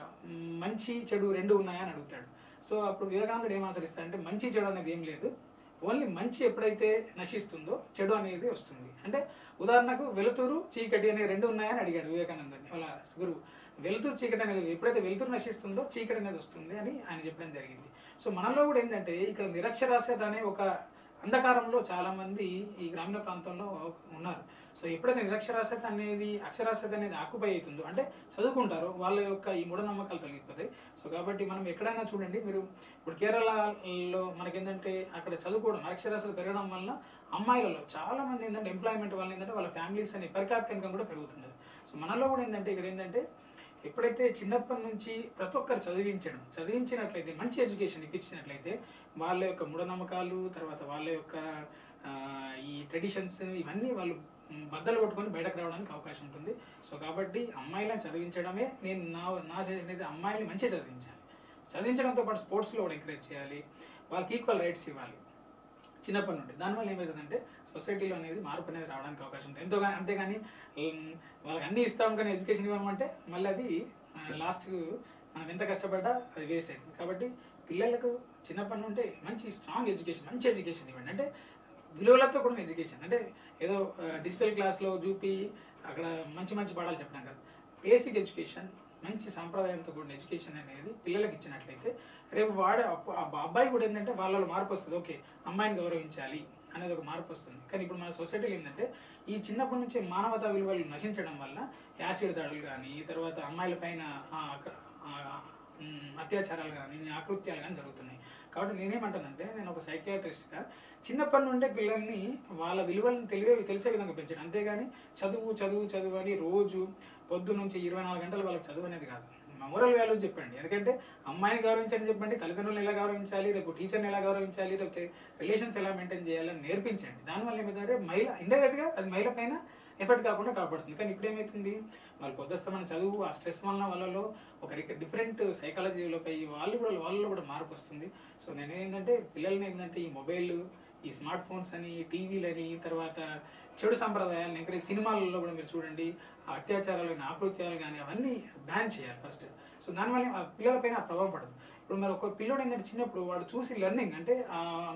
మంచి చెడు రెండు ఉన్నాయా అని అడుగుతాడు సో అప్పుడు వివేకానందుడు ఏం ఆన్సర్ ఇస్తాడంటే మంచి చెడు అనేది ఏం లేదు ఓన్లీ మంచి ఎప్పుడైతే నశిస్తుందో చెడు అనేది వస్తుంది అంటే ఉదాహరణకు వెలుతురు చీకటి అనే రెండు ఉన్నాయని అడిగాడు వివేకానందని వాళ్ళ గురువు వెలుతురు చీకటి అనేది ఎప్పుడైతే వెలుతురు నశిస్తుందో చీకటి అనేది వస్తుంది అని ఆయన చెప్పడం జరిగింది సో మనలో కూడా ఏంటంటే ఇక్కడ నిరక్షరాస్యత అనే ఒక అంధకారంలో చాలా మంది ఈ గ్రామీణ ప్రాంతంలో ఉన్నారు సో ఎప్పుడైతే నిరక్షరాస్యత అనేది అక్షరాస్యత అనేది ఆక్యుపై అవుతుందో అంటే చదువుకుంటారో వాళ్ళ యొక్క ఈ మూఢనమ్మకాలు తొలగిపోతాయి సో కాబట్టి మనం ఎక్కడైనా చూడండి మీరు ఇప్పుడు కేరళలో మనకేంటంటే అక్కడ చదువుకోవడం అక్షరాస్యత పెరగడం వల్ల అమ్మాయిలలో చాలా మంది ఏంటంటే ఎంప్లాయ్మెంట్ వల్ల ఏంటంటే వాళ్ళ ఫ్యామిలీస్ అనే పర్ క్యాపిటల్ ఇన్కమ్ కూడా పెరుగుతున్నది సో మనలో కూడా ఏంటంటే ఇక్కడ ఏంటంటే ఎప్పుడైతే చిన్నప్పటి నుంచి ప్రతి ఒక్కరు చదివించడం చదివించినట్లయితే మంచి ఎడ్యుకేషన్ ఇప్పించినట్లయితే వాళ్ళ యొక్క మూఢనమ్మకాలు తర్వాత వాళ్ళ యొక్క ఆ, ఈ ట్రెడిషన్స్ ఇవన్నీ వాళ్ళు మ్, బద్దలు కొట్టుకొని బయటకు రావడానికి అవకాశం ఉంటుంది సో కాబట్టి అమ్మాయిలను చదివించడమే నేను నా నా సజెషన్ అయితే అమ్మాయిని మంచిగా చదివించాలి చదివించడంతో పాటు స్పోర్ట్స్లో కూడా ఎంకరేజ్ చేయాలి వాళ్ళకి ఈక్వల్ రైట్స్ ఇవ్వాలి చిన్నప్పటి నుండి దానివల్ల ఏమవుతుందంటే సొసైటీలో అనేది మార్పు అనేది రావడానికి అవకాశం ఉంటుంది ఎంతో గా- అంతేగాని ఉమ్, వాళ్ళకి అన్ని ఇస్తాం కానీ ఎడ్యుకేషన్ ఇవ్వమంటే మళ్ళీ అది లాస్ట్ మనం ఎంత కష్టపడ్డా అది వేస్ట్ అవుతుంది కాబట్టి పిల్లలకు చిన్నప్పటి నుండి మంచి స్ట్రాంగ్ ఎడ్యుకేషన్ మంచి ఎడ్యుకేషన్ ఇవ్వండి అంటే విలువలతో కూడిన ఎడ్యుకేషన్ అంటే ఏదో డిజిటల్ క్లాస్లో చూపి అక్కడ మంచి మంచి పాఠాలు చెప్పడం కాదు బేసిక్ ఎడ్యుకేషన్ మంచి సాంప్రదాయంతో కూడిన ఎడ్యుకేషన్ అనేది పిల్లలకి ఇచ్చినట్లయితే రేపు వాడే అప్ప- ఆ అబ్బాయి కూడా ఏంటంటే వాళ్ళలో మార్పు వస్తుంది ఓకే అమ్మాయిని గౌరవించాలి అనేది ఒక మార్పు వస్తుంది కానీ ఇప్పుడు మన సొసైటీలో ఏంటంటే ఈ చిన్నప్పటి నుంచి మానవతా విలువలు నశించడం వల్ల యాసిడ్ దాడులు కానీ తర్వాత అమ్మాయిల పైన ఆ, అక- ఆ, ఉమ్, అత్యాచారాలు కానీ ఆకృత్యాలు కానీ జరుగుతున్నాయి కాబట్టి నేనేమంటానంటే నేను ఒక సైకియాట్రిస్ట్గా చిన్నప్పటి నుండే పిల్లల్ని వాళ్ళ విలువలను తెలివే తెలిసే విధంగా పెంచడం అంతేగాని చదువు చదువు చదువు అని రోజు పొద్దు నుంచి ఇరవై నాలుగు గంటలు వాళ్ళకి చదువు అనేది కాదు మోరల్ వాల్యూ చెప్పండి ఎందుకంటే అమ్మాయిని గౌరవించండి చెప్పండి తల్లిదండ్రులను ఎలా గౌరవించాలి రేపు టీచర్ని ఎలా గౌరవించాలి రేపు రిలేషన్స్ ఎలా మెయింటైన్ చేయాలని నేర్పించండి దానివల్ల ఏమవుతుందంటే మహిళ ఇండైరెక్ట్ గా అది మహిళ పైన ఎఫెక్ట్ కాకుండా కాపాడుతుంది కానీ ఇప్పుడు ఏమవుతుంది వాళ్ళు పొద్దుస్తమైన చదువు ఆ స్ట్రెస్ వలన వాళ్ళలో ఒక డిఫరెంట్ సైకాలజీలోపై వాళ్ళు కూడా వాళ్ళలో కూడా మార్పు వస్తుంది సో నేను ఏంటంటే పిల్లల్ని ఏంటంటే ఈ మొబైల్ ఈ స్మార్ట్ ఫోన్స్ అని టీవీలని తర్వాత చెడు సంప్రదాయాలను ఎంకరేజ్ సినిమాలలో కూడా మీరు చూడండి ఆ అత్యాచారాలు కానీ ఆకృత్యాలు కానీ అవన్నీ బ్యాన్ చేయాలి ఫస్ట్ సో దానివల్ల ఆ పిల్లలపైన ఆ ప్రభావం పడదు ఇప్పుడు మరి ఒక పిల్లోడు ఏంటంటే చిన్నప్పుడు వాడు చూసి లెర్నింగ్ అంటే ఆ- ఆ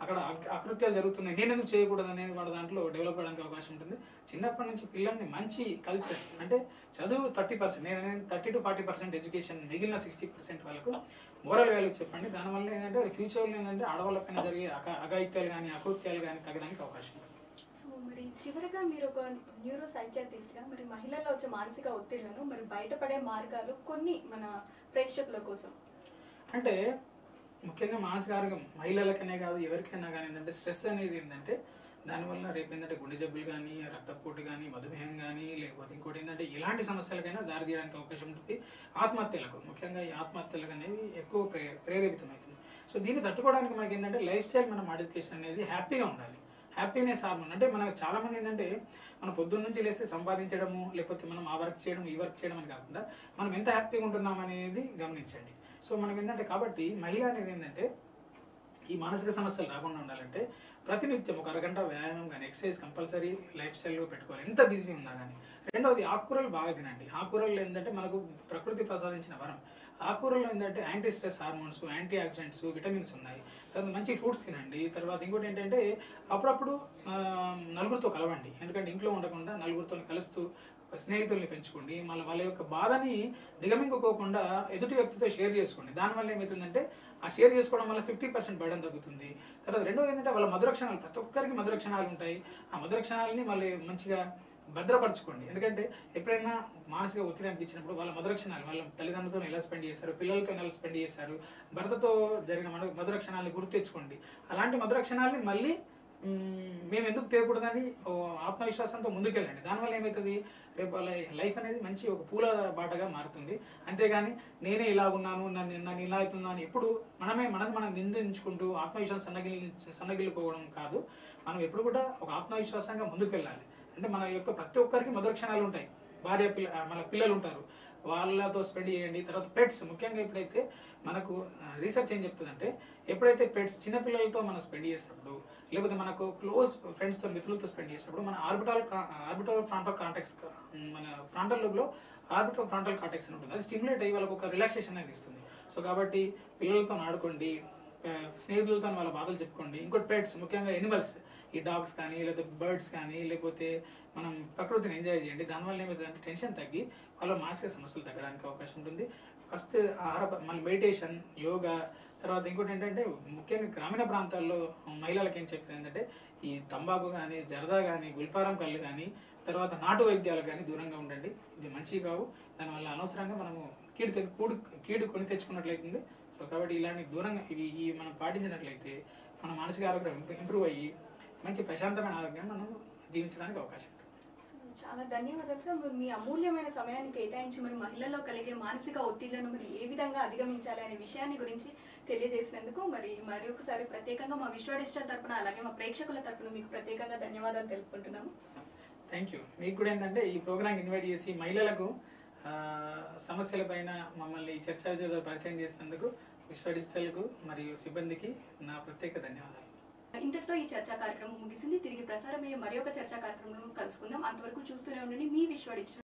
అక్కడ అక్- అకృత్యాలు జరుగుతున్నాయి నేను ఎందుకు చేయకూడదు అనేది వాడు దాంట్లో డెవలప్ అవ్వడానికి అవకాశం ఉంటుంది చిన్నప్పటి నుంచి పిల్లల్ని మంచి కల్చర్ అంటే చదువు థర్టీ పర్సెంట్ నేను thirty to forty percent education మిగిలిన సిక్స్టీ పర్సెంట్ వాళ్ళకు మోరల్ వాల్యూస్ చెప్పండి దానివల్ల ఏంటంటే ఫ్యూచర్లో ఏంటంటే ఆడవాళ్ళ పైన జరిగే అక అఘాయిత్యాలు కానీ అకృత్యాలు కానీ తగ్గడానికి అవకాశం ఉంటుంది సో మరి చివరిగా మీరు ఒక న్యూరో సైకియాట్రిస్ట్ గా మరి మహిళల్లో వచ్చే మానసిక ఒత్తిళ్లను మరి బయటపడే మార్గాలు కొన్ని మన ప్రేక్షకుల కోసం అంటే ముఖ్యంగా మానసిక ఆరోగ్యం మహిళలకనే కాదు ఎవరికైనా కానీ ఏంటంటే స్ట్రెస్ అనేది ఏంటంటే దానివల్ల రేపు ఏంటంటే గుండె జబ్బులు కానీ రక్తపోటు కానీ మధుమేహం కానీ లేకపోతే ఇంకోటి ఏంటంటే ఎలాంటి సమస్యలకైనా దారి తీయడానికి అవకాశం ఉంటుంది ఆత్మహత్యలకు ముఖ్యంగా ఈ ఆత్మహత్యలకు అనేవి ఎక్కువ ప్రే ప్రేరేపితమవుతుంది సో దీన్ని తట్టుకోవడానికి మనకి ఏంటంటే లైఫ్ స్టైల్ మన మాడిఫికేషన్ అనేది హ్యాపీగా ఉండాలి హ్యాపీనెస్ హార్మోన్ అంటే మనకు చాలా మంది ఏంటంటే మనం పొద్దున్న నుంచి లేస్తే సంపాదించడము లేకపోతే మనం ఆ వర్క్ చేయడం ఈ వర్క్ చేయడం అని కాకుండా మనం ఎంత హ్యాపీగా ఉంటున్నాం అనేది గమనించండి సో మనం ఏంటంటే కాబట్టి మహిళ అనేది ఏంటంటే ఈ మానసిక సమస్యలు రాకుండా ఉండాలంటే ప్రతినిత్యం ఒక అరగంట వ్యాయామం కానీ ఎక్సర్సైజ్ కంపల్సరీ లైఫ్ స్టైల్లో పెట్టుకోవాలి ఎంత బిజీ ఉన్నా కానీ రెండవది ఆకుకూరలు బాగా తినండి ఆకుకూరలు ఏంటంటే మనకు ప్రకృతి ప్రసాదించిన వరం ఆకుకూరలో ఏంటంటే anti stress hormones antioxidants vitamins ఉన్నాయి తర్వాత మంచి ఫ్రూట్స్ తినండి తర్వాత ఇంకోటి ఏంటంటే అప్పుడప్పుడు ఆ, నలుగురితో కలవండి ఎందుకంటే ఇంట్లో ఉండకుండా నలుగురితో కలుస్తూ స్నేహితుల్ని పెంచుకోండి మళ్ళీ వాళ్ళ యొక్క బాధని దిగమింగుకోకుండా ఎదుటి వ్యక్తితో షేర్ చేసుకోండి దానివల్ల ఏమవుతుందంటే ఆ షేర్ చేసుకోవడం వల్ల ఫిఫ్టీ పర్సెంట్ బర్డన్ తగ్గుతుంది తర్వాత రెండోది ఏంటంటే వాళ్ళ మధురక్షణాలు ప్రతి ఒక్కరికి మధురక్షణాలు ఉంటాయి ఆ మధురక్షణాలని మళ్ళీ మంచిగా భద్రపరచుకోండి ఎందుకంటే ఎప్పుడైనా మానసిక ఒత్తిడి అనిపించినప్పుడు వాళ్ళ మధురక్షణాలు వాళ్ళ తల్లిదండ్రులతో ఎలా స్పెండ్ చేశారు పిల్లలతో ఎలా స్పెండ్ చేశారు భర్తతో జరిగిన మన మధురక్షణాలని గుర్తు తెచ్చుకోండి అలాంటి మధురక్షణాలని మళ్ళీ మ్మ్, మేము ఎందుకు తేయకూడదని ఓ ఆత్మవిశ్వాసంతో ముందుకెళ్ళండి దానివల్ల ఏమవుతుంది రేపు వాళ్ళ లైఫ్ అనేది మంచి ఒక పూల బాటగా మారుతుంది అంతేగాని నేనే ఇలా ఉన్నాను నన్ను నన్ను ఇలా అవుతున్నాను ఎప్పుడు మనమే మనని మనం నిందించుకుంటూ ఆత్మవిశ్వాసం సన్నగిల్లి సన్నగిల్లిపోవడం కాదు మనం ఎప్పుడు కూడా ఒక ఆత్మవిశ్వాసంగా ముందుకు వెళ్ళాలి అంటే మన యొక్క ప్రతి ఒక్కరికి మధుర క్షణాలు ఉంటాయి భార్య పిల్ల మన పిల్లలు ఉంటారు వాళ్ళతో స్పెండ్ చేయండి తర్వాత పెట్స్ ముఖ్యంగా ఎప్పుడైతే మనకు రీసెర్చ్ ఏం చెప్తుందంటే ఎప్పుడైతే పెట్స్ చిన్న పిల్లలతో మనం స్పెండ్ చేసినప్పుడు లేకపోతే మనకు క్లోజ్ ఫ్రెండ్స్తో మిత్రులతో స్పెండ్ చేసినప్పుడు మన ఆర్బిటాల్ ఆర్బిటల్ ఫ్రాంటల్ కాంటాక్స్ మన ఫ్రాంటల్ లోబ్లో ఆర్బిటల్ ఫ్రాంటల్ కాంటాక్స్ అని ఉంటుంది అది స్టిమ్యులేట్ అయ్యి వాళ్ళకి ఒక రిలాక్సేషన్ అనేది ఇస్తుంది సో కాబట్టి పిల్లలతో ఆడుకోండి ఆ, స్నేహితులతో వాళ్ళ బాధలు చెప్పుకోండి ఇంకోటి పెట్స్ ముఖ్యంగా ఎనిమల్స్ ఈ డాగ్స్ కానీ లేకపోతే బర్డ్స్ కానీ లేకపోతే మనం ప్రకృతిని ఎంజాయ్ చేయండి దానివల్ల ఏమవుతుందంటే టెన్షన్ తగ్గి వాళ్ళ మానసిక సమస్యలు తగ్గడానికి అవకాశం ఉంటుంది ఫస్ట్ ఆహార మళ్ళీ మెడిటేషన్ యోగా తర్వాత ఇంకోటి ఏంటంటే ముఖ్యంగా గ్రామీణ ప్రాంతాల్లో మహిళలకు ఏం చెప్తుంది ఏంటంటే ఈ తంబాకు కానీ జరదా కానీ గుల్ఫారం కళ్ళు కానీ తర్వాత నాటు వైద్యాలు కానీ దూరంగా ఉండండి ఇది మంచివి కావు దానివల్ల అనవసరంగా మనము కీడు తె- కూడు కీడు కొని తెచ్చుకున్నట్లయితుంది సో కాబట్టి ఇలాంటి దూరంగా ఇవి ఈ మనం పాటించినట్లయితే మన మానసిక ఆరోగ్యం ఇంప్రూవ్ అయ్యి మంచి ప్రశాంతమైన ఆరోగ్యం మనం జీవించడానికి అవకాశం ఉంటుంది సో చాలా ధన్యవాదాలు సార్ మీరు మీ అమూల్యమైన సమయాన్ని కేటాయించి మరి మహిళల్లో కలిగే మానసిక ఒత్తిళ్లను మరి ఏ విధంగా అధిగమించాలి అనే విషయాన్ని గురించి తెలియజేసినందుకు మరి మరి ఒకసారి ప్రత్యేకంగా మా విశ్వ డిజిటల్ తరపున అలాగే మా ప్రేక్షకుల తరపున మీకు ప్రత్యేకంగా ధన్యవాదాలు తెలుపుకుంటున్నాము థ్యాంక్ యూ మీకు కూడా ఏంటంటే ఈ ప్రోగ్రామ్ ఇన్వైట్ చేసి మహిళలకు ఆ, సమస్యలపైన మమ్మల్ని ఈ చర్చా వేదికలో పరిచయం చేసినందుకు విశ్వ డిజిటల్కు మరియు సిబ్బందికి నా ప్రత్యేక ధన్యవాదాలు ఇంతటితో ఈ చర్చా కార్యక్రమం ముగిసింది తిరిగి ప్రసారమయ్యే మరి ఒక చర్చా కార్యక్రమంలో కలుసుకుందాం అంతవరకు చూస్తూనే ఉండండి మీ విశ్వ డిజిటల్